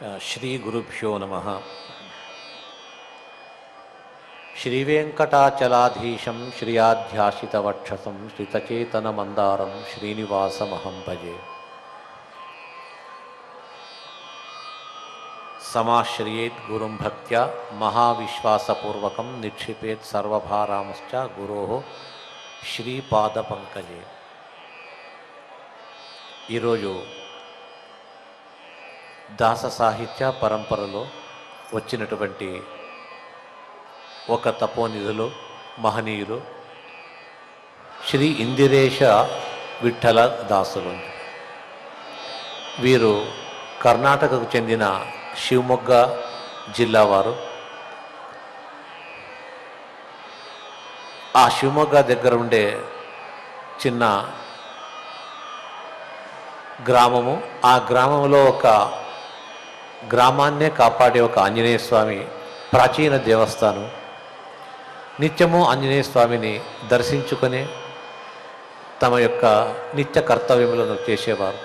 శ్రీగురుభ్యో నమ శ్రీవేంకటాచలాధీశం శ్రియాధ్యాసితవక్షసం శ్రితచేతనమందారం శ్రీనివాసమహం భజే సమాశ్రయేత్ గురుం భక్త్యా మహావిశ్వాసపూర్వకం నిక్షిపేత్ సర్వభారాంశ్చ గురో శ్రీపాదపంకజే ఈరోజు దాస సాహిత్య పరంపరలో వచ్చినటువంటి ఒక తపోనిధులు మహనీయులు శ్రీ ఇందిరేశ విఠల దాసులు వీరు కర్ణాటకకు చెందిన శివమొగ్గ జిల్లా వారు ఆ శివమొగ్గ దగ్గర ఉండే చిన్న గ్రామము ఆ గ్రామంలో ఒక గ్రామాన్నే కాపాడే ఒక ఆంజనేయ స్వామి ప్రాచీన దేవస్థానం నిత్యము ఆంజనేయ స్వామిని దర్శించుకొని తమ యొక్క నిత్య కర్తవ్యములను చేసేవారు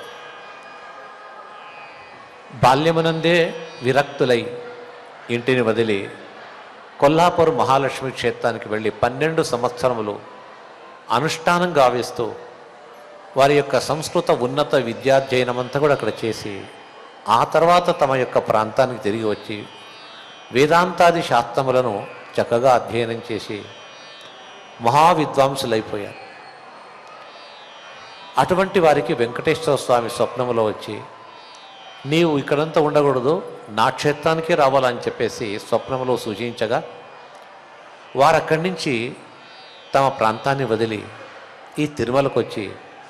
బాల్యమునందే విరక్తులై ఇంటిని వదిలి కొల్లాపూర్ మహాలక్ష్మి క్షేత్రానికి వెళ్ళి పన్నెండు సంవత్సరములు అనుష్ఠానం గావిస్తూ వారి యొక్క సంస్కృత ఉన్నత విద్యాధ్యయనమంతా కూడా అక్కడ చేసి ఆ తర్వాత తమ యొక్క ప్రాంతానికి తిరిగి వచ్చి వేదాంతాది శాస్త్రములను చక్కగా అధ్యయనం చేసి మహావిద్వాంసులైపోయారు అటువంటి వారికి వెంకటేశ్వర స్వామి స్వప్నములో వచ్చి నీవు ఇక్కడంతా ఉండకూడదు నా క్షేత్రానికే రావాలని చెప్పేసి స్వప్నంలో సూచించగా వారు అక్కడి నుంచి తమ ప్రాంతాన్ని వదిలి ఈ తిరుమలకు వచ్చి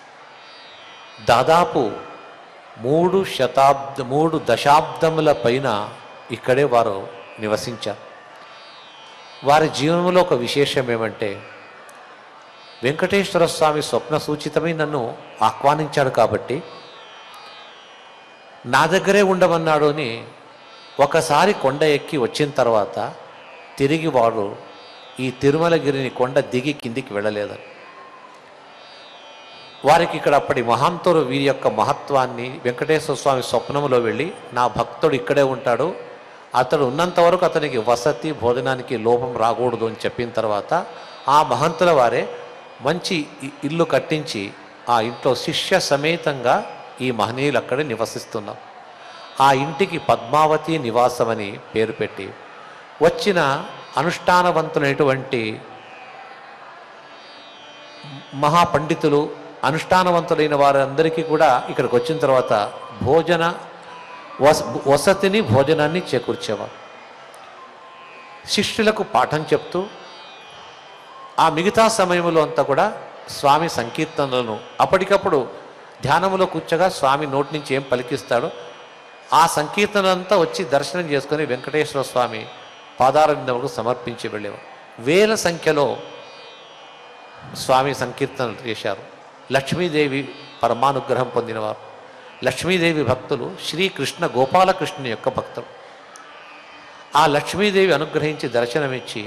దాదాపు మూడు శతాబ్ద మూడు దశాబ్దముల పైన ఇక్కడే వారు నివసించారు వారి జీవనంలో ఒక విశేషం ఏమంటే వెంకటేశ్వర స్వామి స్వప్న సూచితమై నన్ను ఆహ్వానించాడు కాబట్టి నా దగ్గరే ఉండమన్నాడు అని ఒకసారి కొండ ఎక్కి వచ్చిన తర్వాత తిరిగి వాడు ఈ తిరుమలగిరిని కొండ దిగి కిందికి వెళ్ళలేదని వారికి ఇక్కడ అప్పటి మహాంతులు వీరి యొక్క మహత్వాన్ని వెంకటేశ్వర స్వామి స్వప్నంలో వెళ్ళి నా భక్తుడు ఇక్కడే ఉంటాడు అతడు ఉన్నంత వరకు అతనికి వసతి భోజనానికి లోపం రాకూడదు అని చెప్పిన తర్వాత ఆ మహంతుల వారే మంచి ఇ- ఇల్లు కట్టించి ఆ ఇంట్లో శిష్య సమేతంగా ఈ మహనీయులు అక్కడే నివసిస్తున్నాం ఆ ఇంటికి పద్మావతి నివాసమని పేరు పెట్టి వచ్చిన అనుష్ఠానవంతులైనటువంటి మహాపండితులు అనుష్ఠానవంతులైన వారందరికీ కూడా ఇక్కడికి వచ్చిన తర్వాత భోజన వస వసతిని భోజనాన్ని చేకూర్చేవారు శిష్యులకు పాఠం చెప్తూ ఆ మిగతా సమయంలో అంతా కూడా స్వామి సంకీర్తనలను అప్పటికప్పుడు ధ్యానంలో కూర్చోగా స్వామి నోటి నుంచి ఏం పలికిస్తాడో ఆ సంకీర్తనంతా వచ్చి దర్శనం చేసుకొని వెంకటేశ్వర స్వామి పాదారవిందములకు సమర్పించి వెళ్ళేవారు వేల సంఖ్యలో స్వామి సంకీర్తనలు చేశారు లక్ష్మీదేవి పరమానుగ్రహం పొందినవారు లక్ష్మీదేవి భక్తులు శ్రీకృష్ణ గోపాలకృష్ణుని యొక్క భక్తులు ఆ లక్ష్మీదేవి అనుగ్రహించి దర్శనమిచ్చి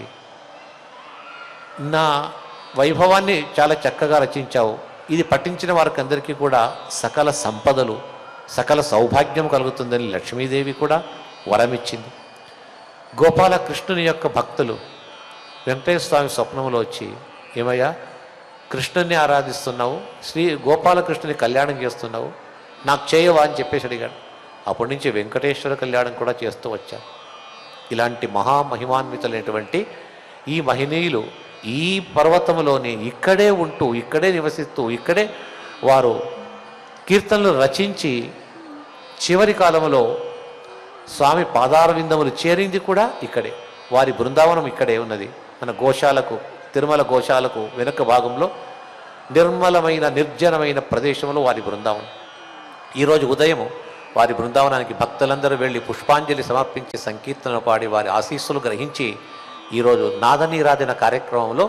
నా వైభవాన్ని చాలా చక్కగా రచించావు ఇది పఠించిన వారికి అందరికీ కూడా సకల సంపదలు సకల సౌభాగ్యం కలుగుతుందని లక్ష్మీదేవి కూడా వరమిచ్చింది గోపాలకృష్ణుని యొక్క భక్తులు వెంకటేశ్వర స్వామి స్వప్నంలో వచ్చి ఏమయ్యా కృష్ణుని ఆరాధిస్తున్నావు శ్రీ గోపాలకృష్ణుని కళ్యాణం చేస్తున్నావు నాకు చేయవా అని చెప్పేసి అడిగాడు అప్పటి నుంచి వెంకటేశ్వర కళ్యాణం కూడా చేస్తూ వచ్చాను ఇలాంటి మహామహిమాన్వితులైనటువంటి ఈ మహినీయులు ఈ పర్వతములోని ఇక్కడే ఉంటూ ఇక్కడే నివసిస్తూ ఇక్కడే వారు కీర్తనలు రచించి చివరి కాలంలో స్వామి పాదారవిందములు చేరింది కూడా ఇక్కడే వారి బృందావనం ఇక్కడే ఉన్నది మన గోశాలకు తిరుమల గోశాలకు వెనుక భాగంలో నిర్మలమైన నిర్జనమైన ప్రదేశంలో వారి బృందావనం ఈరోజు ఉదయం వారి బృందావనానికి భక్తులందరూ వెళ్ళి పుష్పాంజలి సమర్పించి సంకీర్తన పాడి వారి ఆశీస్సులు గ్రహించి ఈరోజు నాదనీరాధన కార్యక్రమంలో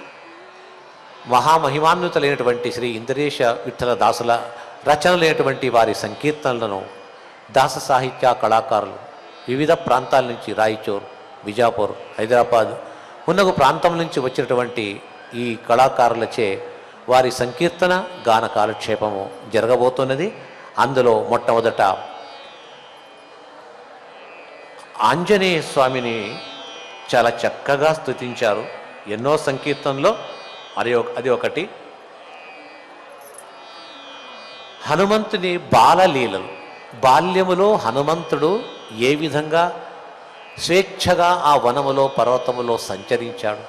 మహామహిమాన్వితులైనటువంటి శ్రీ ఇంద్రేశ విఠల దాసుల రచనలైనటువంటి వారి సంకీర్తనలను దాస సాహిత్య కళాకారులు వివిధ ప్రాంతాల నుంచి రాయచూర్ బిజాపూర్ హైదరాబాద్ మున్నగు ప్రాంతం నుంచి వచ్చినటువంటి ఈ కళాకారులచే వారి సంకీర్తన గాన కాలక్షేపము జరగబోతున్నది అందులో మొట్టమొదట ఆంజనేయ స్వామిని చాలా చక్కగా స్తుతించారు ఎన్నో సంకీర్తనలో అది ఒక అది ఒకటి హనుమంతుని బాలలీలలు బాల్యములో హనుమంతుడు ఏ విధంగా స్వేచ్ఛగా ఆ వనములో పర్వతములో సంచరించాడు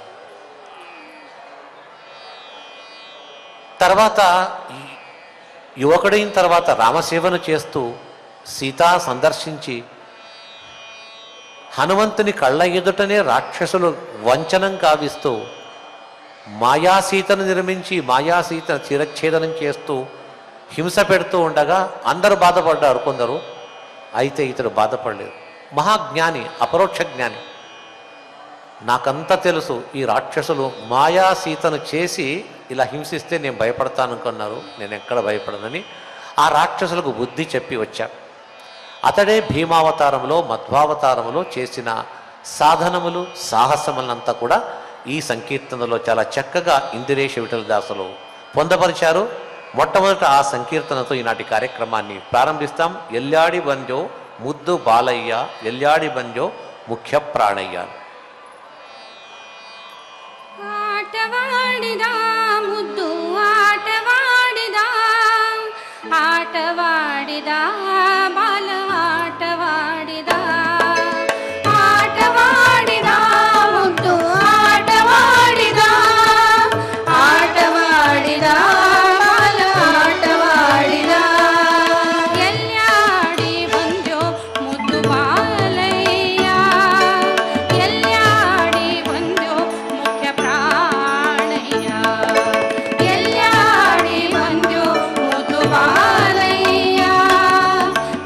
తర్వాత ఈ యువకుడైన తర్వాత రామసేవను చేస్తూ సీతా సందర్శించి హనుమంతుని కళ్ళ ఎదుటనే రాక్షసులు వంచనం కావిస్తూ మాయాసీతను నిర్మించి మాయాసీతను చిరచ్ఛేదనం చేస్తూ హింస పెడుతూ ఉండగా అందరూ బాధపడ్డారు కొందరు అయితే ఇతడు బాధపడలేదు మహాజ్ఞాని అపరోక్ష జ్ఞాని నాకంతా తెలుసు ఈ రాక్షసులు మాయా సీతను చేసి ఇలా హింసిస్తే నేను భయపడతాను అనుకున్నారు నేను ఎక్కడ భయపడనని ఆ రాక్షసులకు బుద్ధి చెప్పి వచ్చా అతడే భీమావతారంలో మధ్వావతారంలో చేసిన సాధనములు సాహసములంతా కూడా ఈ సంకీర్తనలో చాలా చక్కగా ఇందిరేష విఠలదాసులు పొందపరిచారు మొట్టమొదట ఆ సంకీర్తనతో ఈనాటి కార్యక్రమాన్ని ప్రారంభిస్తాం ఎల్లాడి బంజో ముద్దు బాలయ్య ఎల్లాడి బంజో ముఖ్య ప్రాణయ్య ಆಟವಾಡಿದ ಮುದ್ದು ಆಟವಾಡಿದ ಆಟವಾಡಿದ ಬಾಲ ಆಟವಾಡಿದ ಆಟವಾಡಿದ ಮುದ್ದು ಆಟವಾಡಿದ ಆಟವಾಡಿದ ಬಾಲ ಆಟವಾಡಿದ ಎಲ್ಯಾಡಿ ಬಂಜೋ ಮುದ್ದು ಬಾಲಯ್ಯ ಎಲ್ಯಾಡಿ ಬಂಜೋ ಮುಖ್ಯ ಪ್ರಾಣಯ್ಯ ಎಲ್ಯಾಡಿ ಬಂಜೋ ಮುದ್ದು ಬಾಲಯ್ಯ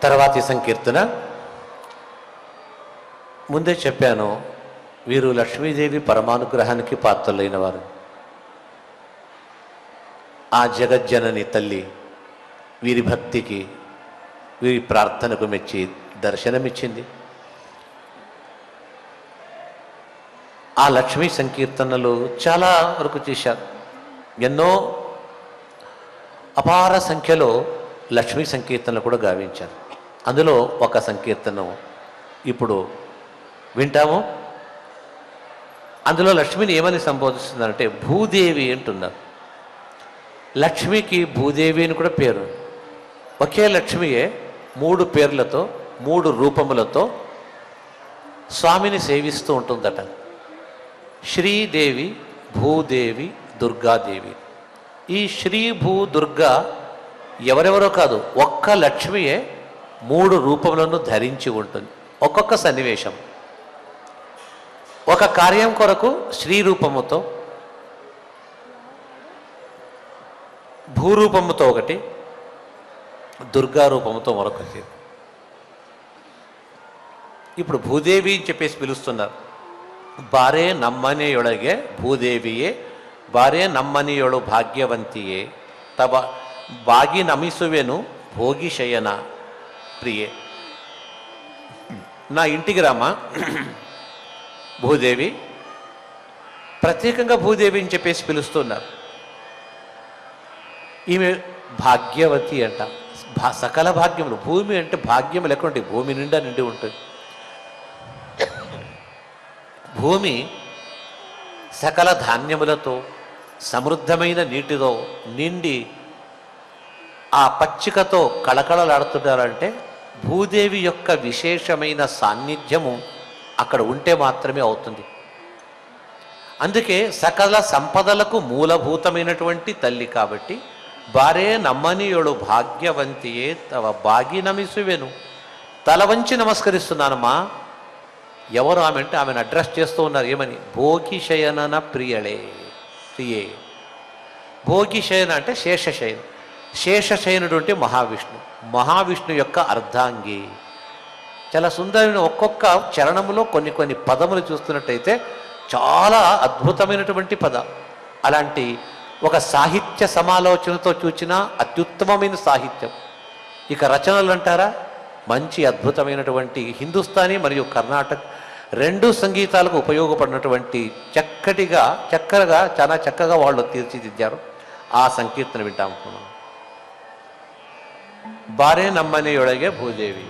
తర్వాతి సంకీర్తన ముందే చెప్పాను వీరు లక్ష్మీదేవి పరమానుగ్రహానికి పాత్రలైన వారు ఆ జగజ్జనని తల్లి వీరి భక్తికి వీరి ప్రార్థనకు మెచ్చి దర్శనమిచ్చింది ఆ లక్ష్మీ సంకీర్తనలు చాలా వరకు చేశారు ఎన్నో అపార సంఖ్యలో లక్ష్మీ సంకీర్తనలు కూడా గావించారు అందులో ఒక సంకీర్తనం ఇప్పుడు వింటాము అందులో లక్ష్మిని ఏమని సంబోధిస్తుందంటే భూదేవి అంటున్నారు లక్ష్మికి భూదేవి అని కూడా పేరు ఒకే లక్ష్మియే మూడు పేర్లతో మూడు రూపములతో స్వామిని సేవిస్తూ ఉంటుందట శ్రీదేవి భూదేవి దుర్గాదేవి ఈ శ్రీ భూ దుర్గా ఎవరెవరో కాదు ఒక్క లక్ష్మియే మూడు రూపములను ధరించి ఉంటుంది ఒక్కొక్క సన్నివేశం ఒక కార్యం కొరకు శ్రీ రూపముతో భూరూపముతో ఒకటి దుర్గా రూపముతో మరొకటి ఇప్పుడు భూదేవి అని చెప్పేసి పిలుస్తున్నారు ಬಾರೇ ನಮ್ಮನೆಯೊಳಗೆ ಭೂದೇವಿಯೇ ಬಾರೇ ನಮ್ಮನೆಯೊಳು ಭಾಗ್ಯವಂತಿಯೇ ತವ ಬಾಗಿ ನಮಿಸುವೆನು ಭೋಗಿ ಶಯನ ప్రియే నా ఇంటికి రామా భూదేవి ప్రత్యేకంగా భూదేవి అని చెప్పేసి పిలుస్తున్నారు ఈమె భాగ్యవతి అంట భా- సకల భాగ్యములు భూమి అంటే భాగ్యం లెక్క ఉంటుంది భూమి నిండా నిండి ఉంటుంది భూమి సకల ధాన్యములతో సమృద్ధమైన నీటితో నిండి ఆ పచ్చికతో కళకళలాడుతున్నారంటే భూదేవి యొక్క విశేషమైన సాన్నిధ్యము అక్కడ ఉంటే మాత్రమే అవుతుంది అందుకే సకల సంపదలకు మూలభూతమైనటువంటి తల్లి కాబట్టి బారే నమ్మనీయుడు భాగ్యవంతియే తవ బాగి నమిసువెను తల వంచి నమస్కరిస్తున్నానమ్మా ఎవరు ఆమె అంటే ఆమెను అడ్రస్ చేస్తూ ఉన్నారు ఏమని భోగి శయనన ప్రియళే ప్రియే భోగి శయన అంటే శేషశయన శేషశయనుడు అంటే మహావిష్ణు మహావిష్ణు యొక్క అర్ధాంగి చాలా సుందరమైన ఒక్కొక్క చరణములో కొన్ని కొన్ని పదములు చూస్తున్నట్టయితే చాలా అద్భుతమైనటువంటి పద అలాంటి ఒక సాహిత్య సమాలోచనతో చూచిన అత్యుత్తమమైన సాహిత్యం ఇక రచనలు అంటారా మంచి అద్భుతమైనటువంటి హిందుస్థానీ మరియు కర్ణాటక రెండు సంగీతాలకు ఉపయోగపడినటువంటి చక్కటిగా చక్కగా చాలా చక్కగా వాళ్ళు తీర్చిదిద్దారు ఆ సంకీర్తన వింటాం బారే నమ్మనియొಳಗೆ భూదేవి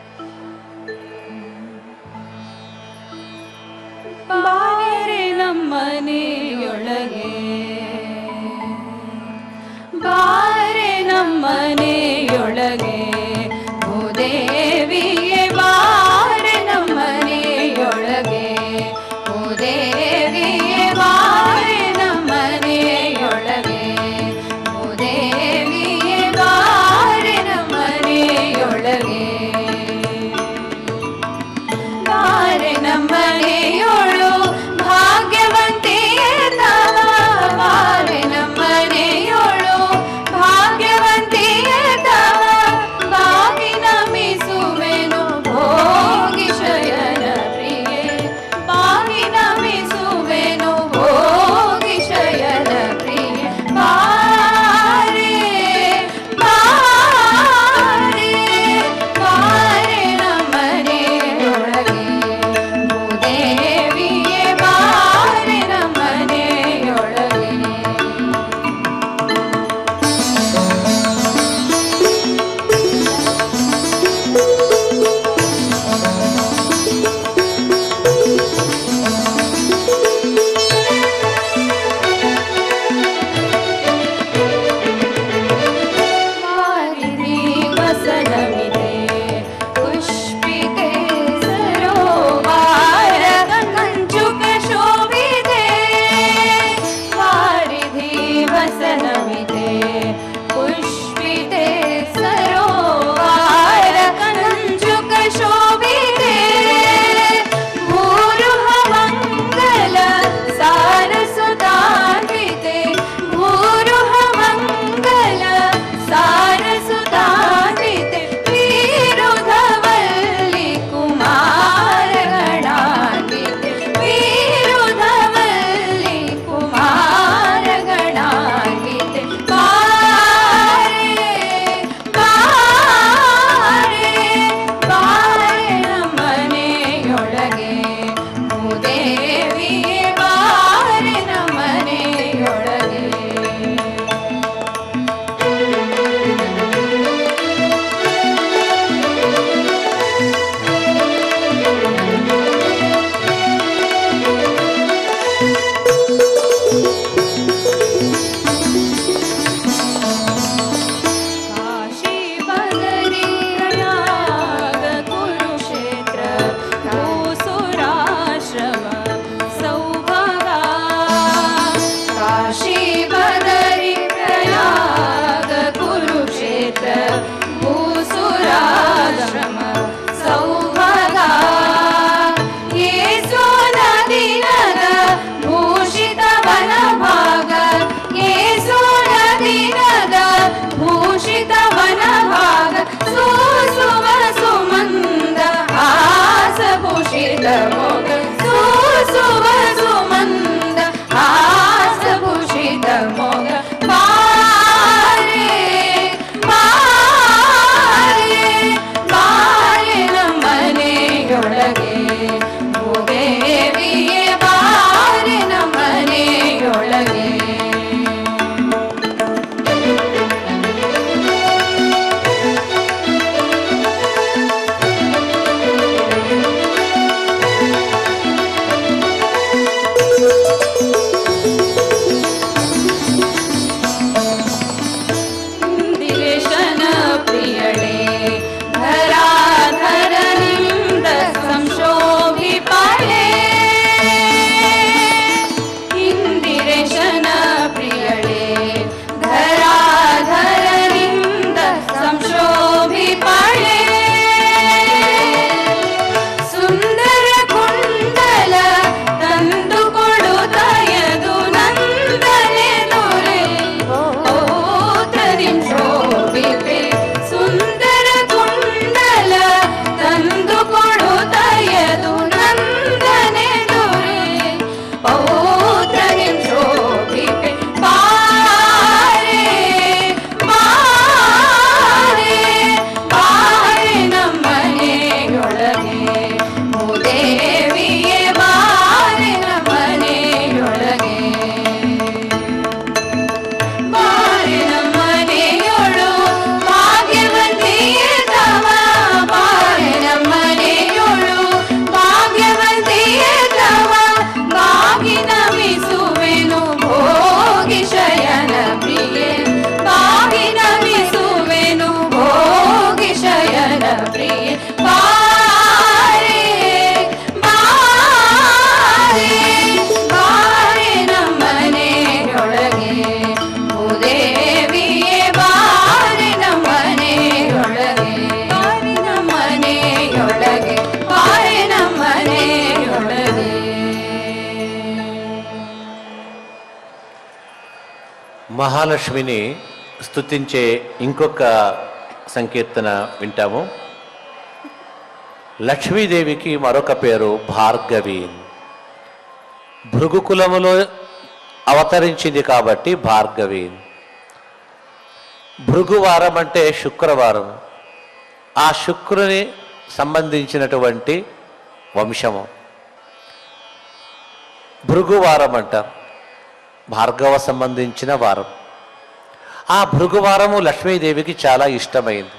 ಬಾರೆ ನಮ್ಮನೆಯೊಳಗೆ ಬಾರೆ ನಮ್ಮನೆಯೊಳಗೆ ಭೂದೇವಿಯೇ ಬಾರೆ ನಮ್ಮನೆಯೊಳಗೆ ಭೂದೇವಿಯೇ ಬಾರೆ ನಮ್ಮನೆಯೊಳಗೆ ಭೂದೇವಿಯೇ ಬಾರೆ ನಮ್ಮನೆಯೊಳಗೆ ಬಾರೆ ನಮ್ಮನೆಯೋಳು ಭಾಗ್ಯವಂತೆಯೇ ತವ ಬಾರೆ ನಮ್ಮನೆಯೋಳು ಭಾಗ್ಯವಂತೆಯೇ मोग सुसुव सुमन्द हासभूषित मोग बारे ಬಾರೆ ಬಾರೆ ನಮ್ಮನೆಯೊಳಗೆ ಭೂದೇವಿಯೇ ಬಾರೆ ನಮ್ಮನೆಯೊಳಗೆ ದಿವೇಶನ ಪ್ರಿಯಳೇ ಧರಾಧರನಿಂದ ಸಂಶೋಭಿಪಾಳೆ ಇಂದಿರೇಶನ ಪ್ರಿಯಳೇ ಧರಾಧರನಿಂದ ಸಂಶೋಭಿಪಾಳೆ ಸುಂದರ ಕುಂಡಲ ತಂದು ಕೊಡುತ್ತಯದು ನಂದನೆ ದೊರೆ ಓತರಿಂ ಶೋಭಿಪೆ ಸುಂದರ ಕುಂಡಲ ತಂದು ಕೊಡುತ್ತಯದು ನಂದನೆ ದೊರೆ ಪೌತ್ರನಿಂ ಶೋಭಿಪೆ ಬಾರೆ ಬಾರೆ ಬಾರೆ ನಮ್ಮನೆಯೊಳಗೆ ಭೂದೇವಿಯೇ ಬಾರೆ ನಮ್ಮನೆಯೊಳಗೆ ಬಾರೆ ನಮ್ಮನೆಯೊಳು ಭಾಗ್ಯವಂತಿಯೇ ತವ ಬಾರೆ ನಮ್ಮನೆಯೊಳು ಭಾಗ್ಯವಂತಿಯೇ ತವ ಬಾಗಿ ನಮಿಸುವೆನು ಭೋಗಿ ಶಯನ ಪ್ರಿಯೆ ಬಾಗಿ ನಮಿಸುವೆನು ಭೋಗಿ ಶಯನ ಪ್ರಿಯೆ ಬಾರೆ ಬಾರೆ ಬಾರೆ ನಮ್ಮನೆಯೊಳಗೆ ಭೂದೇವಿಯೇ ಬಾರೆ ನಮ್ಮನೆಯೊಳಗೆ ಬಾರೆ ನಮ್ಮನೆಯೊಳಗೆ ಬಾರೆ ನಮ್ಮನೆಯೊಳಗೆ మహాలక్ష్మిని స్తుతించే ఇంకొక సంకీర్తన వింటాము లక్ష్మీదేవికి మరొక పేరు భార్గవి భృగుకులములో అవతరించింది కాబట్టి భార్గవి భృగువారం అంటే శుక్రవారం ఆ శుక్రుని సంబంధించినటువంటి వంశము భృగువారం అంటారు భార్గవ సంబంధించిన వారం ఆ భృగువారము లక్ష్మీదేవికి చాలా ఇష్టమైంది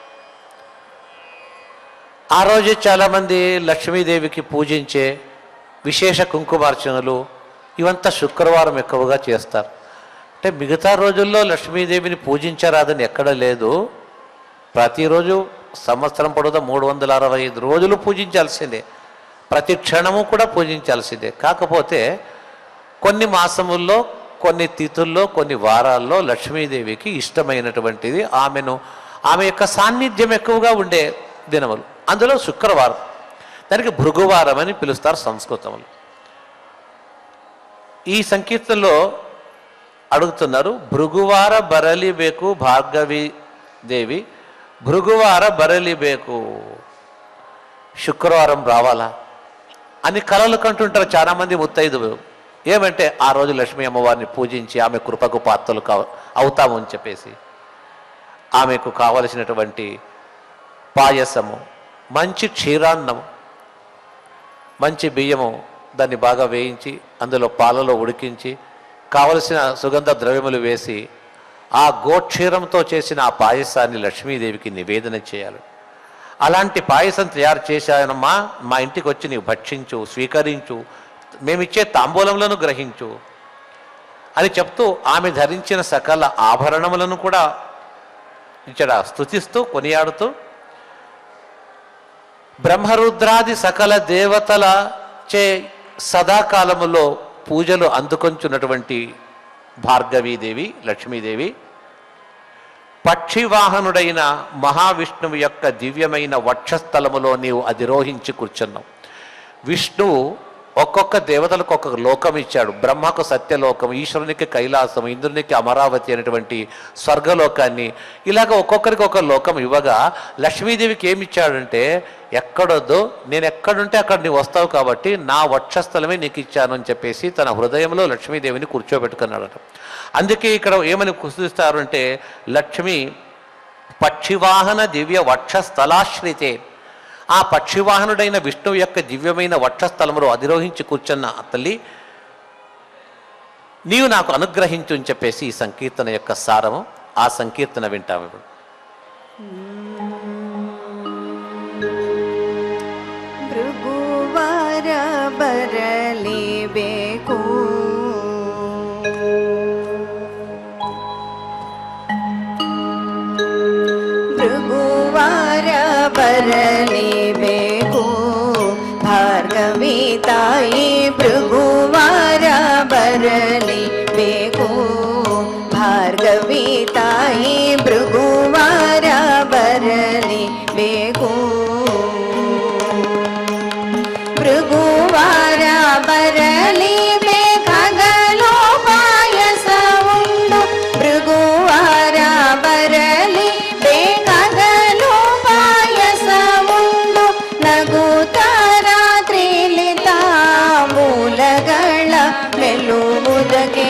ఆ రోజు చాలామంది లక్ష్మీదేవికి పూజించే విశేష కుంకుమార్చనలు ఇవంతా శుక్రవారం ఎక్కువగా చేస్తారు అంటే మిగతా రోజుల్లో లక్ష్మీదేవిని పూజించరాదని ఎక్కడ లేదు ప్రతిరోజు సంవత్సరం పొడవుతా మూడు వందల అరవై ఐదు రోజులు పూజించాల్సిందే ప్రతి క్షణము కూడా పూజించాల్సిందే కాకపోతే కొన్ని మాసముల్లో కొన్ని తిథుల్లో కొన్ని వారాల్లో లక్ష్మీదేవికి ఇష్టమైనటువంటిది ఆమెను ఆమె యొక్క సాన్నిధ్యం ఎక్కువగా ఉండే దినములు అందులో శుక్రవారం దానికి భృగువారం అని పిలుస్తారు సంస్కృతంలో ఈ సంకీర్తనలో అడుగుతున్నారు భృగువార బరలిబేకు భార్గవి దేవి భృగువార బరలిబేకు శుక్రవారం రావాలా అని కలలు కంటుంటారు చాలామంది ముత్తైదువు ఏమంటే ఆ రోజు లక్ష్మీ అమ్మవారిని పూజించి ఆమె కృపకు పాత్రలు కావ అవుతాము అని చెప్పేసి ఆమెకు కావలసినటువంటి పాయసము మంచి క్షీరాన్నము మంచి బియ్యము దాన్ని బాగా వేయించి అందులో పాలలో ఉడికించి కావలసిన సుగంధ ద్రవ్యములు వేసి ఆ గోక్షీరంతో చేసిన ఆ పాయసాన్ని లక్ష్మీదేవికి నివేదన చేయాలి అలాంటి పాయసం తయారు చేశానమ్మా మా ఇంటికి వచ్చి నీవు భక్షించు స్వీకరించు మేమిచ్చే తాంబూలములను గ్రహించు అని చెప్తూ ఆమె ధరించిన సకల ఆభరణములను కూడా ఇక్కడ స్తుతిస్తూ కొనియాడుతూ బ్రహ్మరుద్రాది సకల దేవతల చే సదాకాలములో పూజలు అందుకొంచున్నటువంటి భార్గవీదేవి లక్ష్మీదేవి పక్షివాహనుడైన మహావిష్ణువు యొక్క దివ్యమైన వక్షస్థలములో నీవు అధిరోహించి కూర్చున్నావు విష్ణువు ఒక్కొక్క దేవతలకు ఒక్కొక్క లోకం ఇచ్చాడు బ్రహ్మకు సత్యలోకం ఈశ్వరునికి కైలాసం ఇంద్రునికి అమరావతి అనేటువంటి స్వర్గలోకాన్ని ఇలాగ ఒక్కొక్కరికి ఒక లోకం ఇవ్వగా లక్ష్మీదేవికి ఏమి ఇచ్చాడంటే ఎక్కడొద్దు నేను ఎక్కడుంటే అక్కడ నీవు వస్తావు కాబట్టి నా వక్షస్థలమే నీకు ఇచ్చాను అని చెప్పేసి తన హృదయంలో లక్ష్మీదేవిని కూర్చోబెట్టుకున్నాడట అందుకే ఇక్కడ ఏమని కుసిస్తారు అంటే లక్ష్మి పక్షివాహన దివ్య వక్షస్థలాశ్రితే ఆ పక్షివాహనుడైన విష్ణువు యొక్క దివ్యమైన వక్షస్థలములో అధిరోహించి కూర్చున్న ఆ తల్లి నీవు నాకు అనుగ్రహించు అని చెప్పేసి ఈ సంకీర్తన యొక్క సారము ఆ సంకీర్తన వింటాము ఇప్పుడు ಭೃಗುವಾರ ಬರಲೇಬೇಕು ಭೃಗುವಾರ ಬರಲೇಬೇಕು ಭಾರ್ಗವಿ ತಾಯಿ ಭೃಗುವಾರ ಬರಲೇಬೇಕು ಭಾರ್ಗವಿ ತಾಯಿ ಭೃಗುವಾರ ಬರಲೇಬೇಕು ಭೃಗುವಾರ ಬರಲಿ ಬೇಕಾಗಲೋ ಪಾಯಸ ಉಂಡು ಭೃಗುವಾರ ಬರಲಿ ಬೇಕಾಗಲೋ ಪಾಯಸ ಉಂಡು ನಗುತ್ತ ರಾತ್ರಿಲಿ ಮೂಲಗಳ ಮೆಲ್ಲುವುದಕ್ಕೆ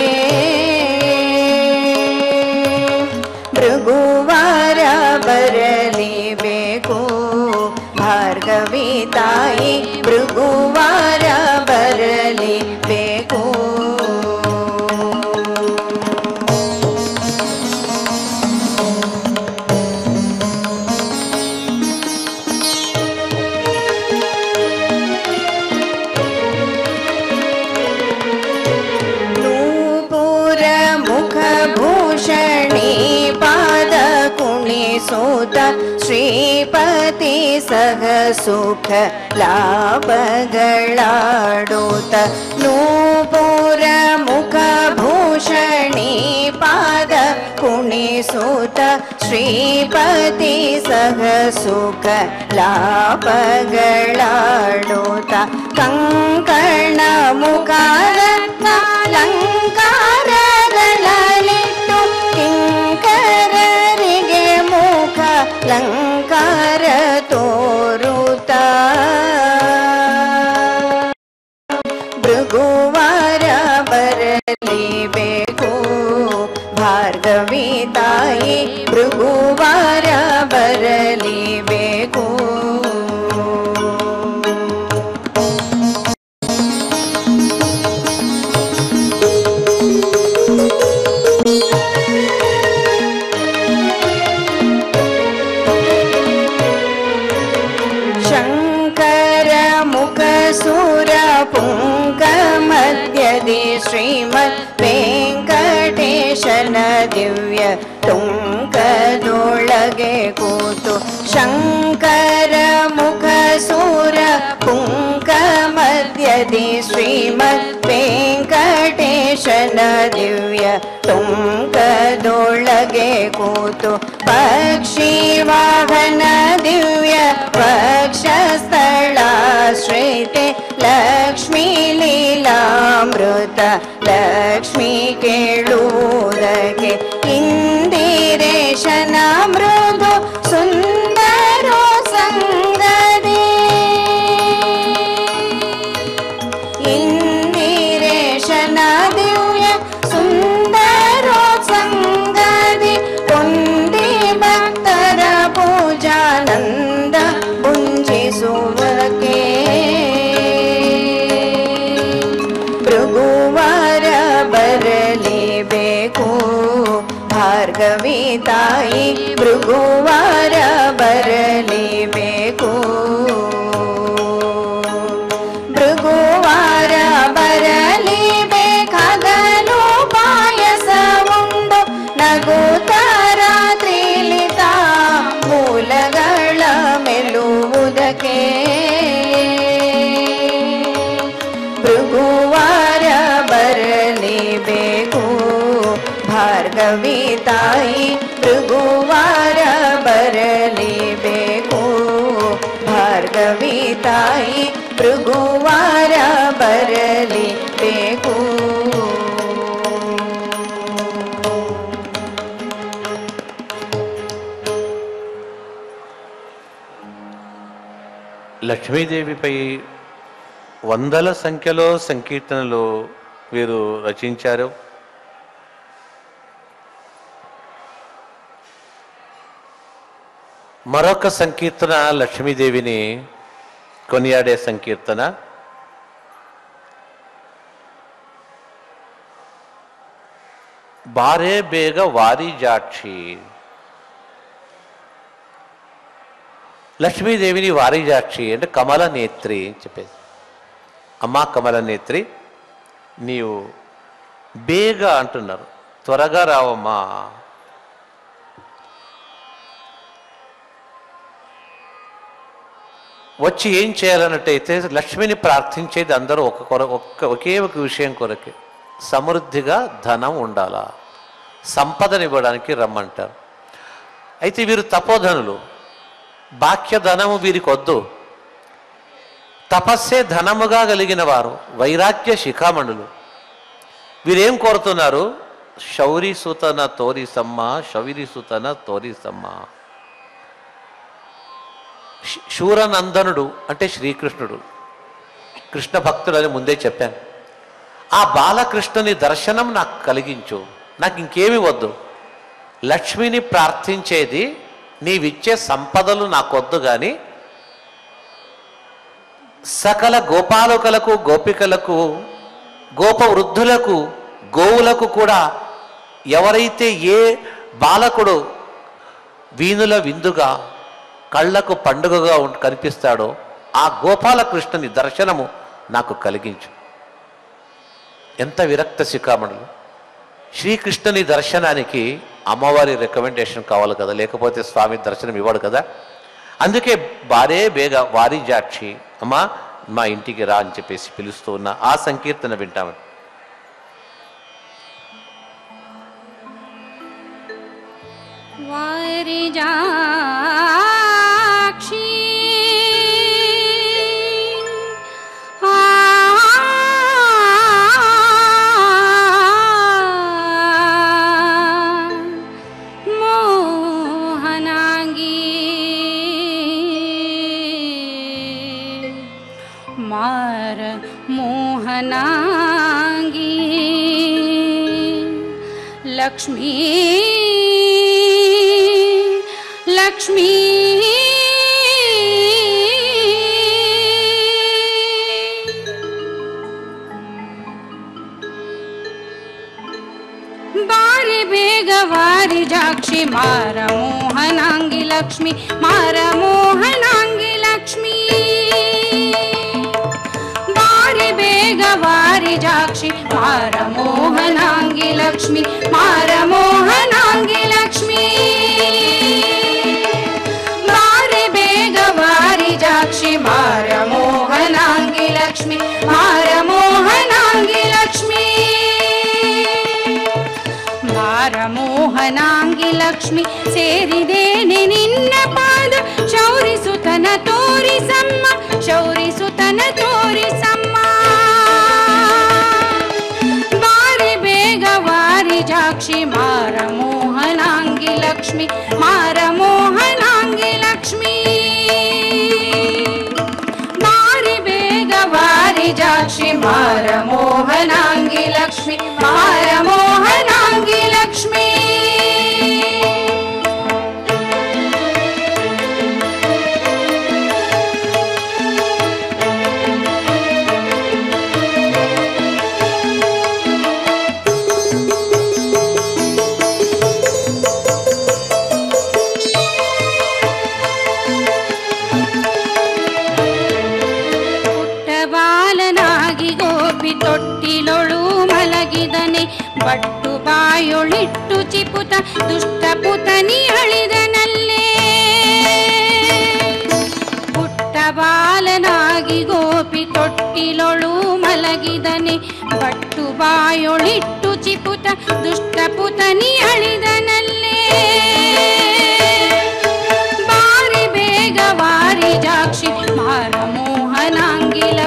ಭೃಗುವಾರ ಬರಲೇಬೇಕು ಭಾರ್ಗವಿ ತಾಯಿ ಭೃಗುವಾರ ಬರಲೇಬೇಕು ನೂಪುರ ಮುಖಭೂಷಣಿ ಪಾದ ಕುಣಿಸೋತ ಶ್ರೀಪತಿ ಸಹ ಸುಖ ಲಾಭಗಳಾಡೋತ ನೂಪುರ ಮುಖಭೂಷಣಿ ಪಾದ ಕುಣಿಸೋತ ಶ್ರೀಪತಿ ಸಹ ಸುಖ ಲಾಭಗಳಾಡೋತ ಕಂಕಣ ಮುಖರತ್ನ ಲಂಕಾರಗಳಲಿಟ್ಟು ಕಿಂಕರರಿಗೆ ಮುಖ ಲಂಕಾರ ತೋರುತ್ತ ಭೃಗುವಾರ ಬರಲೇಬೇಕು ಭಾರ್ಗವಿ ತಾಯಿ ಭೃಗುವಾರ ಬರಲೇಬೇಕು ಶಂಕರ ಮುಖಸುರ ಪುಂಕ ಮಧ್ಯದಿ ಶ್ರೀಮದ್ ವೆಂಕಟೇಶನ ದಿವ್ಯ ತುಂಕದೊಳಗೆ ಕೂತು ಶಂಕರ ಮುಖಸುರ ಪುಂಕ ಮಧ್ಯದಿ ಶ್ರೀಮದ್ ವೆಂಕಟೇಶನ ದಿವ್ಯ ತುಂಕದೊಳಗೆ ಕೂತು ಪಕ್ಷಿ ವಾಹನ ದಿವ್ಯ ವಕ್ಷಸ್ಥಳಾಶ್ರಿತೆ ಲಕ್ಷ್ಮೀ ಲೀಲಾಮೃತ ಲಕ್ಷ್ಮೀ ಕೇಳುವುದಕ್ಕೆ ಇಂದಿರೇಶನ ಮೃದು ಸುಂದರೋ ಸಂಗದಿ ಇಂದಿರೇಶನ ದಿವ್ಯ ಸುಂದರೋ ಸಂಗದಿ ಕೊಂಡಿ ಭಕ್ತರ ಪೂಜಾನಂದ ಪುಂಜಿಸುವಕ್ಕೆ ಭೃಗುವಾರ ಬರಲೇಬೇಕು ಭಾರ್ಗವಿ ತಾಯಿ ಭೃಗುವಾರ ಬರಲೇಬೇಕು ಭೃಗುವಾರ ಬರಲಿ ಬೇಕಾಗಲು ಪಾಯಸ ಉಂಡು ನಗುತ್ತ ರಾತ್ರಿಲಿತ ಮೂಲಗಳ ಮೆಲ್ಲುವುದಕ್ಕೆ ಭೃಗುವಾರ ಬರಲೇಬೇಕು ಭಾರ್ಗವಿ ತಾಯಿ ಭೃಗುವಾರ ಬರಲೇಬೇಕು ಭಾರ್ಗವಿ ತಾಯಿ ಭೃಗುವಾರ ಬರಲಿ ಬೇಕು లక్ష్మీదేవిపై వందల సంఖ్యలో సంకీర్తనలు వీరు రచించారు మరొక సంకీర్తన లక్ష్మీదేవిని కొనియాడే సంకీర్తన బారే బేగ వారి జాక్షి లక్ష్మీదేవిని వారిజాక్షి అంటే కమల నేత్రి అని చెప్పేసి అమ్మా కమల నేత్రి నీవు బేగ అంటున్నారు త్వరగా రావమ్మా వచ్చి ఏం చేయాలన్నట్టయితే లక్ష్మిని ప్రార్థించేది అందరూ ఒక కొర ఒక్క ఒకే ఒక విషయం కొరకే సమృద్ధిగా ధనం ఉండాలా సంపదనివ్వడానికి రమ్మంటారు అయితే వీరు తపోధనులు బాక్య ధనము వీరికి వద్దు తపస్సే ధనముగా కలిగిన వారు వైరాగ్య శిఖామణులు వీరేం కోరుతున్నారు శౌరి సుతన తోరి సమ్మ శౌరి సుతన తోరి సమ్మ శ- శూరనందనుడు అంటే శ్రీకృష్ణుడు కృష్ణ భక్తుడు అని ముందే చెప్పాను ఆ బాలకృష్ణుని దర్శనం నాకు కలిగించు నాకు ఇంకేమి వద్దు లక్ష్మిని ప్రార్థించేది నీవిచ్చే సంపదలు నాకొద్దు కానీ సకల గోపాలకులకు గోపికలకు గోప వృద్ధులకు గోవులకు కూడా ఎవరైతే ఏ బాలకుడు వీణుల విందుగా కళ్ళకు పండుగగా ఉం- కనిపిస్తాడో ఆ గోపాలకృష్ణుని దర్శనము నాకు కలిగించు ఎంత విరక్త శిఖామణులు శ్రీకృష్ణుని దర్శనానికి అమ్మవారి రికమెండేషన్ కావాలి కదా లేకపోతే స్వామి దర్శనం ఇవ్వడు కదా అందుకే బారే బేగ వారి జాక్షి అమ్మా మా ఇంటికి రా అని చెప్పేసి పిలుస్తూ ఉన్న ఆ సంకీర్తన వింటామని वारिजाक्षी आ मोहनाङ्गी मार मोहनाङ्गी लक्ष्मी लक्ष्मी ಬಾರಿ ಬೇಗ ವಾರಿ ಜಾಕ್ಷಿ ಮಾರ ಮೋಹನಾಂಗಿ ಲಕ್ಷ್ಮಿ ಮಾರ ಮೋಹನಾಂಗಿ ಲಕ್ಷ್ಮೀ ಬಾರಿ ಬೇಗ ವಾರಿ ಜಾಕ್ಷಿ ಮಾರ ಮೋಹನಾಂಗಿ ಲಕ್ಷ್ಮಿ ಮಾರ ಮೋಹನಾಂಗಿ ಲಕ್ಷ್ಮೀ ಬಾರಿ ಬೇಗ ವಾರಿ ಜಾಕ್ಷಿ ಮಾರ ಮೋಹನಾಂಗಿ ಲಕ್ಷ್ಮಿ ಮಾರ ಮೋಹನಾಂಗಿ ಲಕ್ಷ್ಮೀ ಮಾರ ಮೋಹನಾಂಗಿ ಲಕ್ಷ್ಮಿ ಸೇರಿದೇನೆ ನಿನ್ನ ಪಾದ ಶೌರಿಸುತನ ತೋರಿಸಮ್ಮ ಶೌರಿಸುತನ ತೋರಿಸಮ್ಮ ಬಾರಿ ಬೇಗ ವಾರಿ ಜಾಕ್ಷಿ ಮಾರ ಮೋಹನಾಂಗಿ ಲಕ್ಷ್ಮಿ ಮಾರ ಮೋಹನಾಂಗಿ ಲಕ್ಷ್ಮೀ ಮಾರಿ ಬೇಗ ವಾರಿ ಜಾಕ್ಷಿ ಮಾರ ಮೋಹನಾಂಗಿ ಲಕ್ಷ್ಮಿ ಮಾರ ಮೋಹನಾಂಗಿ ಲಕ್ಷ್ಮೀ ಪುಟ್ಟಬಾಲನಾಗಿ ಗೋಪಿ ತೊಟ್ಟಿಲೊಳು ಮಲಗಿದನೆ ಬಟ್ಟು ಬಾಯೊಳಿಟ್ಟು ಚಿಪುತ ದುಷ್ಟ ಪುತನಿ ಅಳಿದನಲ್ಲೇ ಪುಟ್ಟಬಾಲನಾಗಿ ಗೋಪಿ ತೊಟ್ಟಿಲೊಳು ಮಲಗಿದನೆ ಬಟ್ಟು ಬಾಯೊಳಿಟ್ಟು ಚಿಪುತ ದುಷ್ಟ ಪುತನಿ ಅಳಿದನಲ್ಲೇ ಬಾರಿ ಬೇಗ ವಾರಿ ಜಾಕ್ಷಿ ಮಾರ ಮೋಹನಾಂಗಿ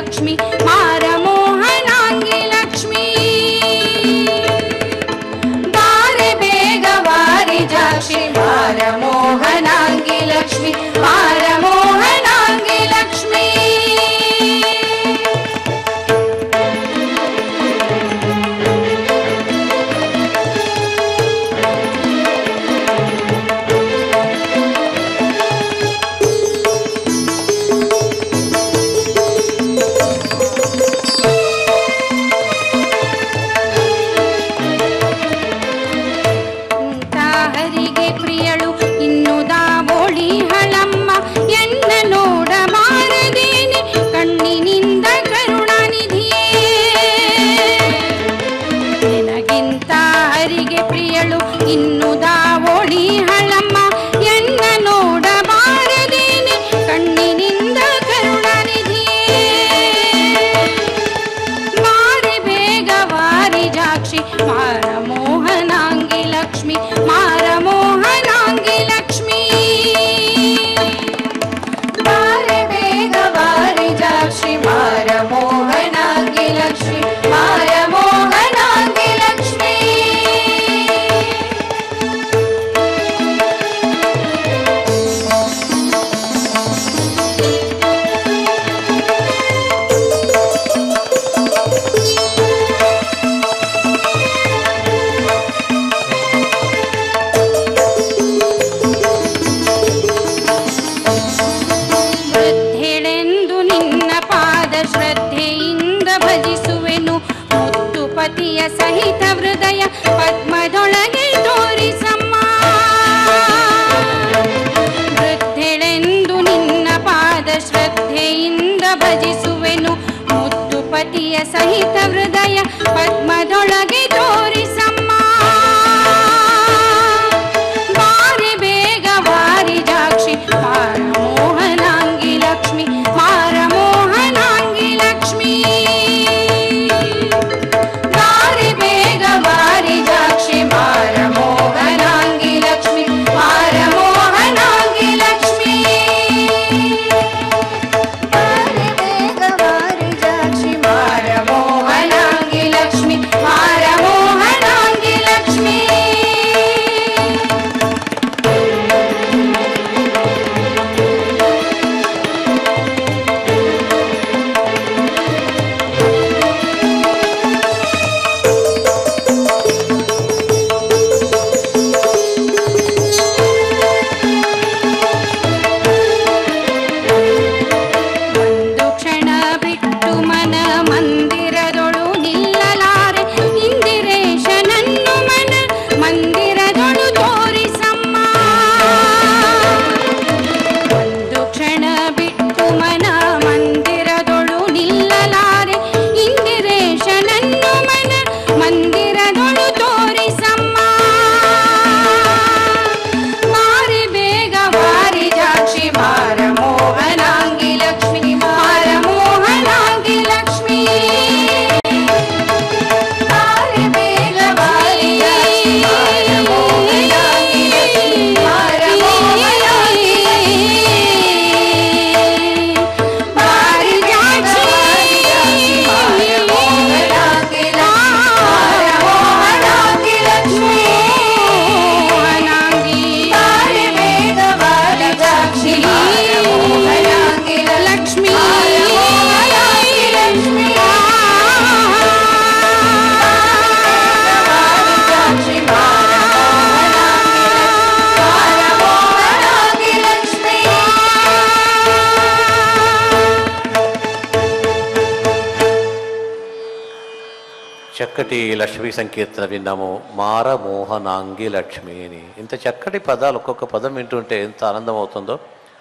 ಸಹಿತ ಹೃದಯ ಪದ್ಮದೊಳಗೆ ತೋರಿಸಮ್ಮ ಬಾರಿ ಬೇಗ ವಾರಿ ಜಾಕ್ಷಿ ಮಾರ ಮೋಹನಾಂಗಿ ಲಕ್ಷ್ಮಿ ಮಾರ ಮೋಹನಾಂಗಿ ಲಕ್ಷ್ಮಿ ಬಾರಿ ಬೇಗ ವಾರಿ ಜಾಕ್ಷಿ ಮಾರ ಮೋಹನಾಂಗಿ ಲಕ್ಷ್ಮಿ ಮಾರ ಮೋಹನಾಂಗಿ ಲಕ್ಷ್ಮಿ ಮಾರ ಮೋಹನಾಂಗಿ ಲಕ್ಷ್ಮಿ ಮಾರ ಮೋಹನಾಂಗಿ ಲಕ್ಷ್ಮಿ ಒಂದು ಕ್ಷಣ ಬಿಟ್ಟು ಮನ ಮಂದಿರದೊಳು ನಿಲ್ಲಲಾರೆ ಇಂದಿರೇಶನನ್ನು ಮನ ಮಂದಿರದೊಳು ತೋರಿಸಮ್ಮ ಒಂದು ಕ್ಷಣ ಬಿಟ್ಟು ಮನ ಮಂದಿರದೊಳು ನಿಲ್ಲಲಾರೆ ಇಂದಿರೇಶನನ್ನು ಮನ ಮಂದಿರದೊಳು ತೋರಿಸಮ್ಮ ಮಾರಿ ಬೇಗ ವಾರಿ ಜಾಕ್ಷಿ ಮಾರ ಮೋಹನಾಂಗಿ ಲಕ್ಷ್ಮಿ ಮಾರ ಮೋಹನಾಂಗಿ ಲಕ್ಷ್ಮಿ ಮಾರಿ ಬೇಗ ವಾರಿ ಜಾಕ್ಷಿ ಮಾರ ಮೋಹನಾಂಗಿ ಲಕ್ಷ್ಮಿ ಮಾರ ಮೋಹನಾಂಗಿ ಮಾರಿ ಜಾಕ್ಷಿ ಮಾರ ಮೋಹನಾಂಗಿ ಮಾರ ಮೋಹನಾಂಗಿ ಲಕ್ಷ್ಮಿ ಮೋಹನಾಂಗಿ ಮಾರಿ ಬೇಗ ವಾರಿ ಜಾಕ್ಷಿ ಮಾರ ಮೋಹನಾಂಗಿ ಲಕ್ಷ್ಮಿ ಮೋಹನಾಂಗಿ ಲಕ್ಷ್ಮಿ ಜಾಕ್ಷಿ ಮಾರ ಮೋಹನಾಂಗಿ ಲಕ್ಷ್ಮಿ చక్కటి లక్ష్మీ సంకీర్తన విన్నాము మార మోహనాంగి లక్ష్మి అని ఇంత చక్కటి పదాలు ఒక్కొక్క పదం వింటుంటే ఎంత ఆనందం అవుతుందో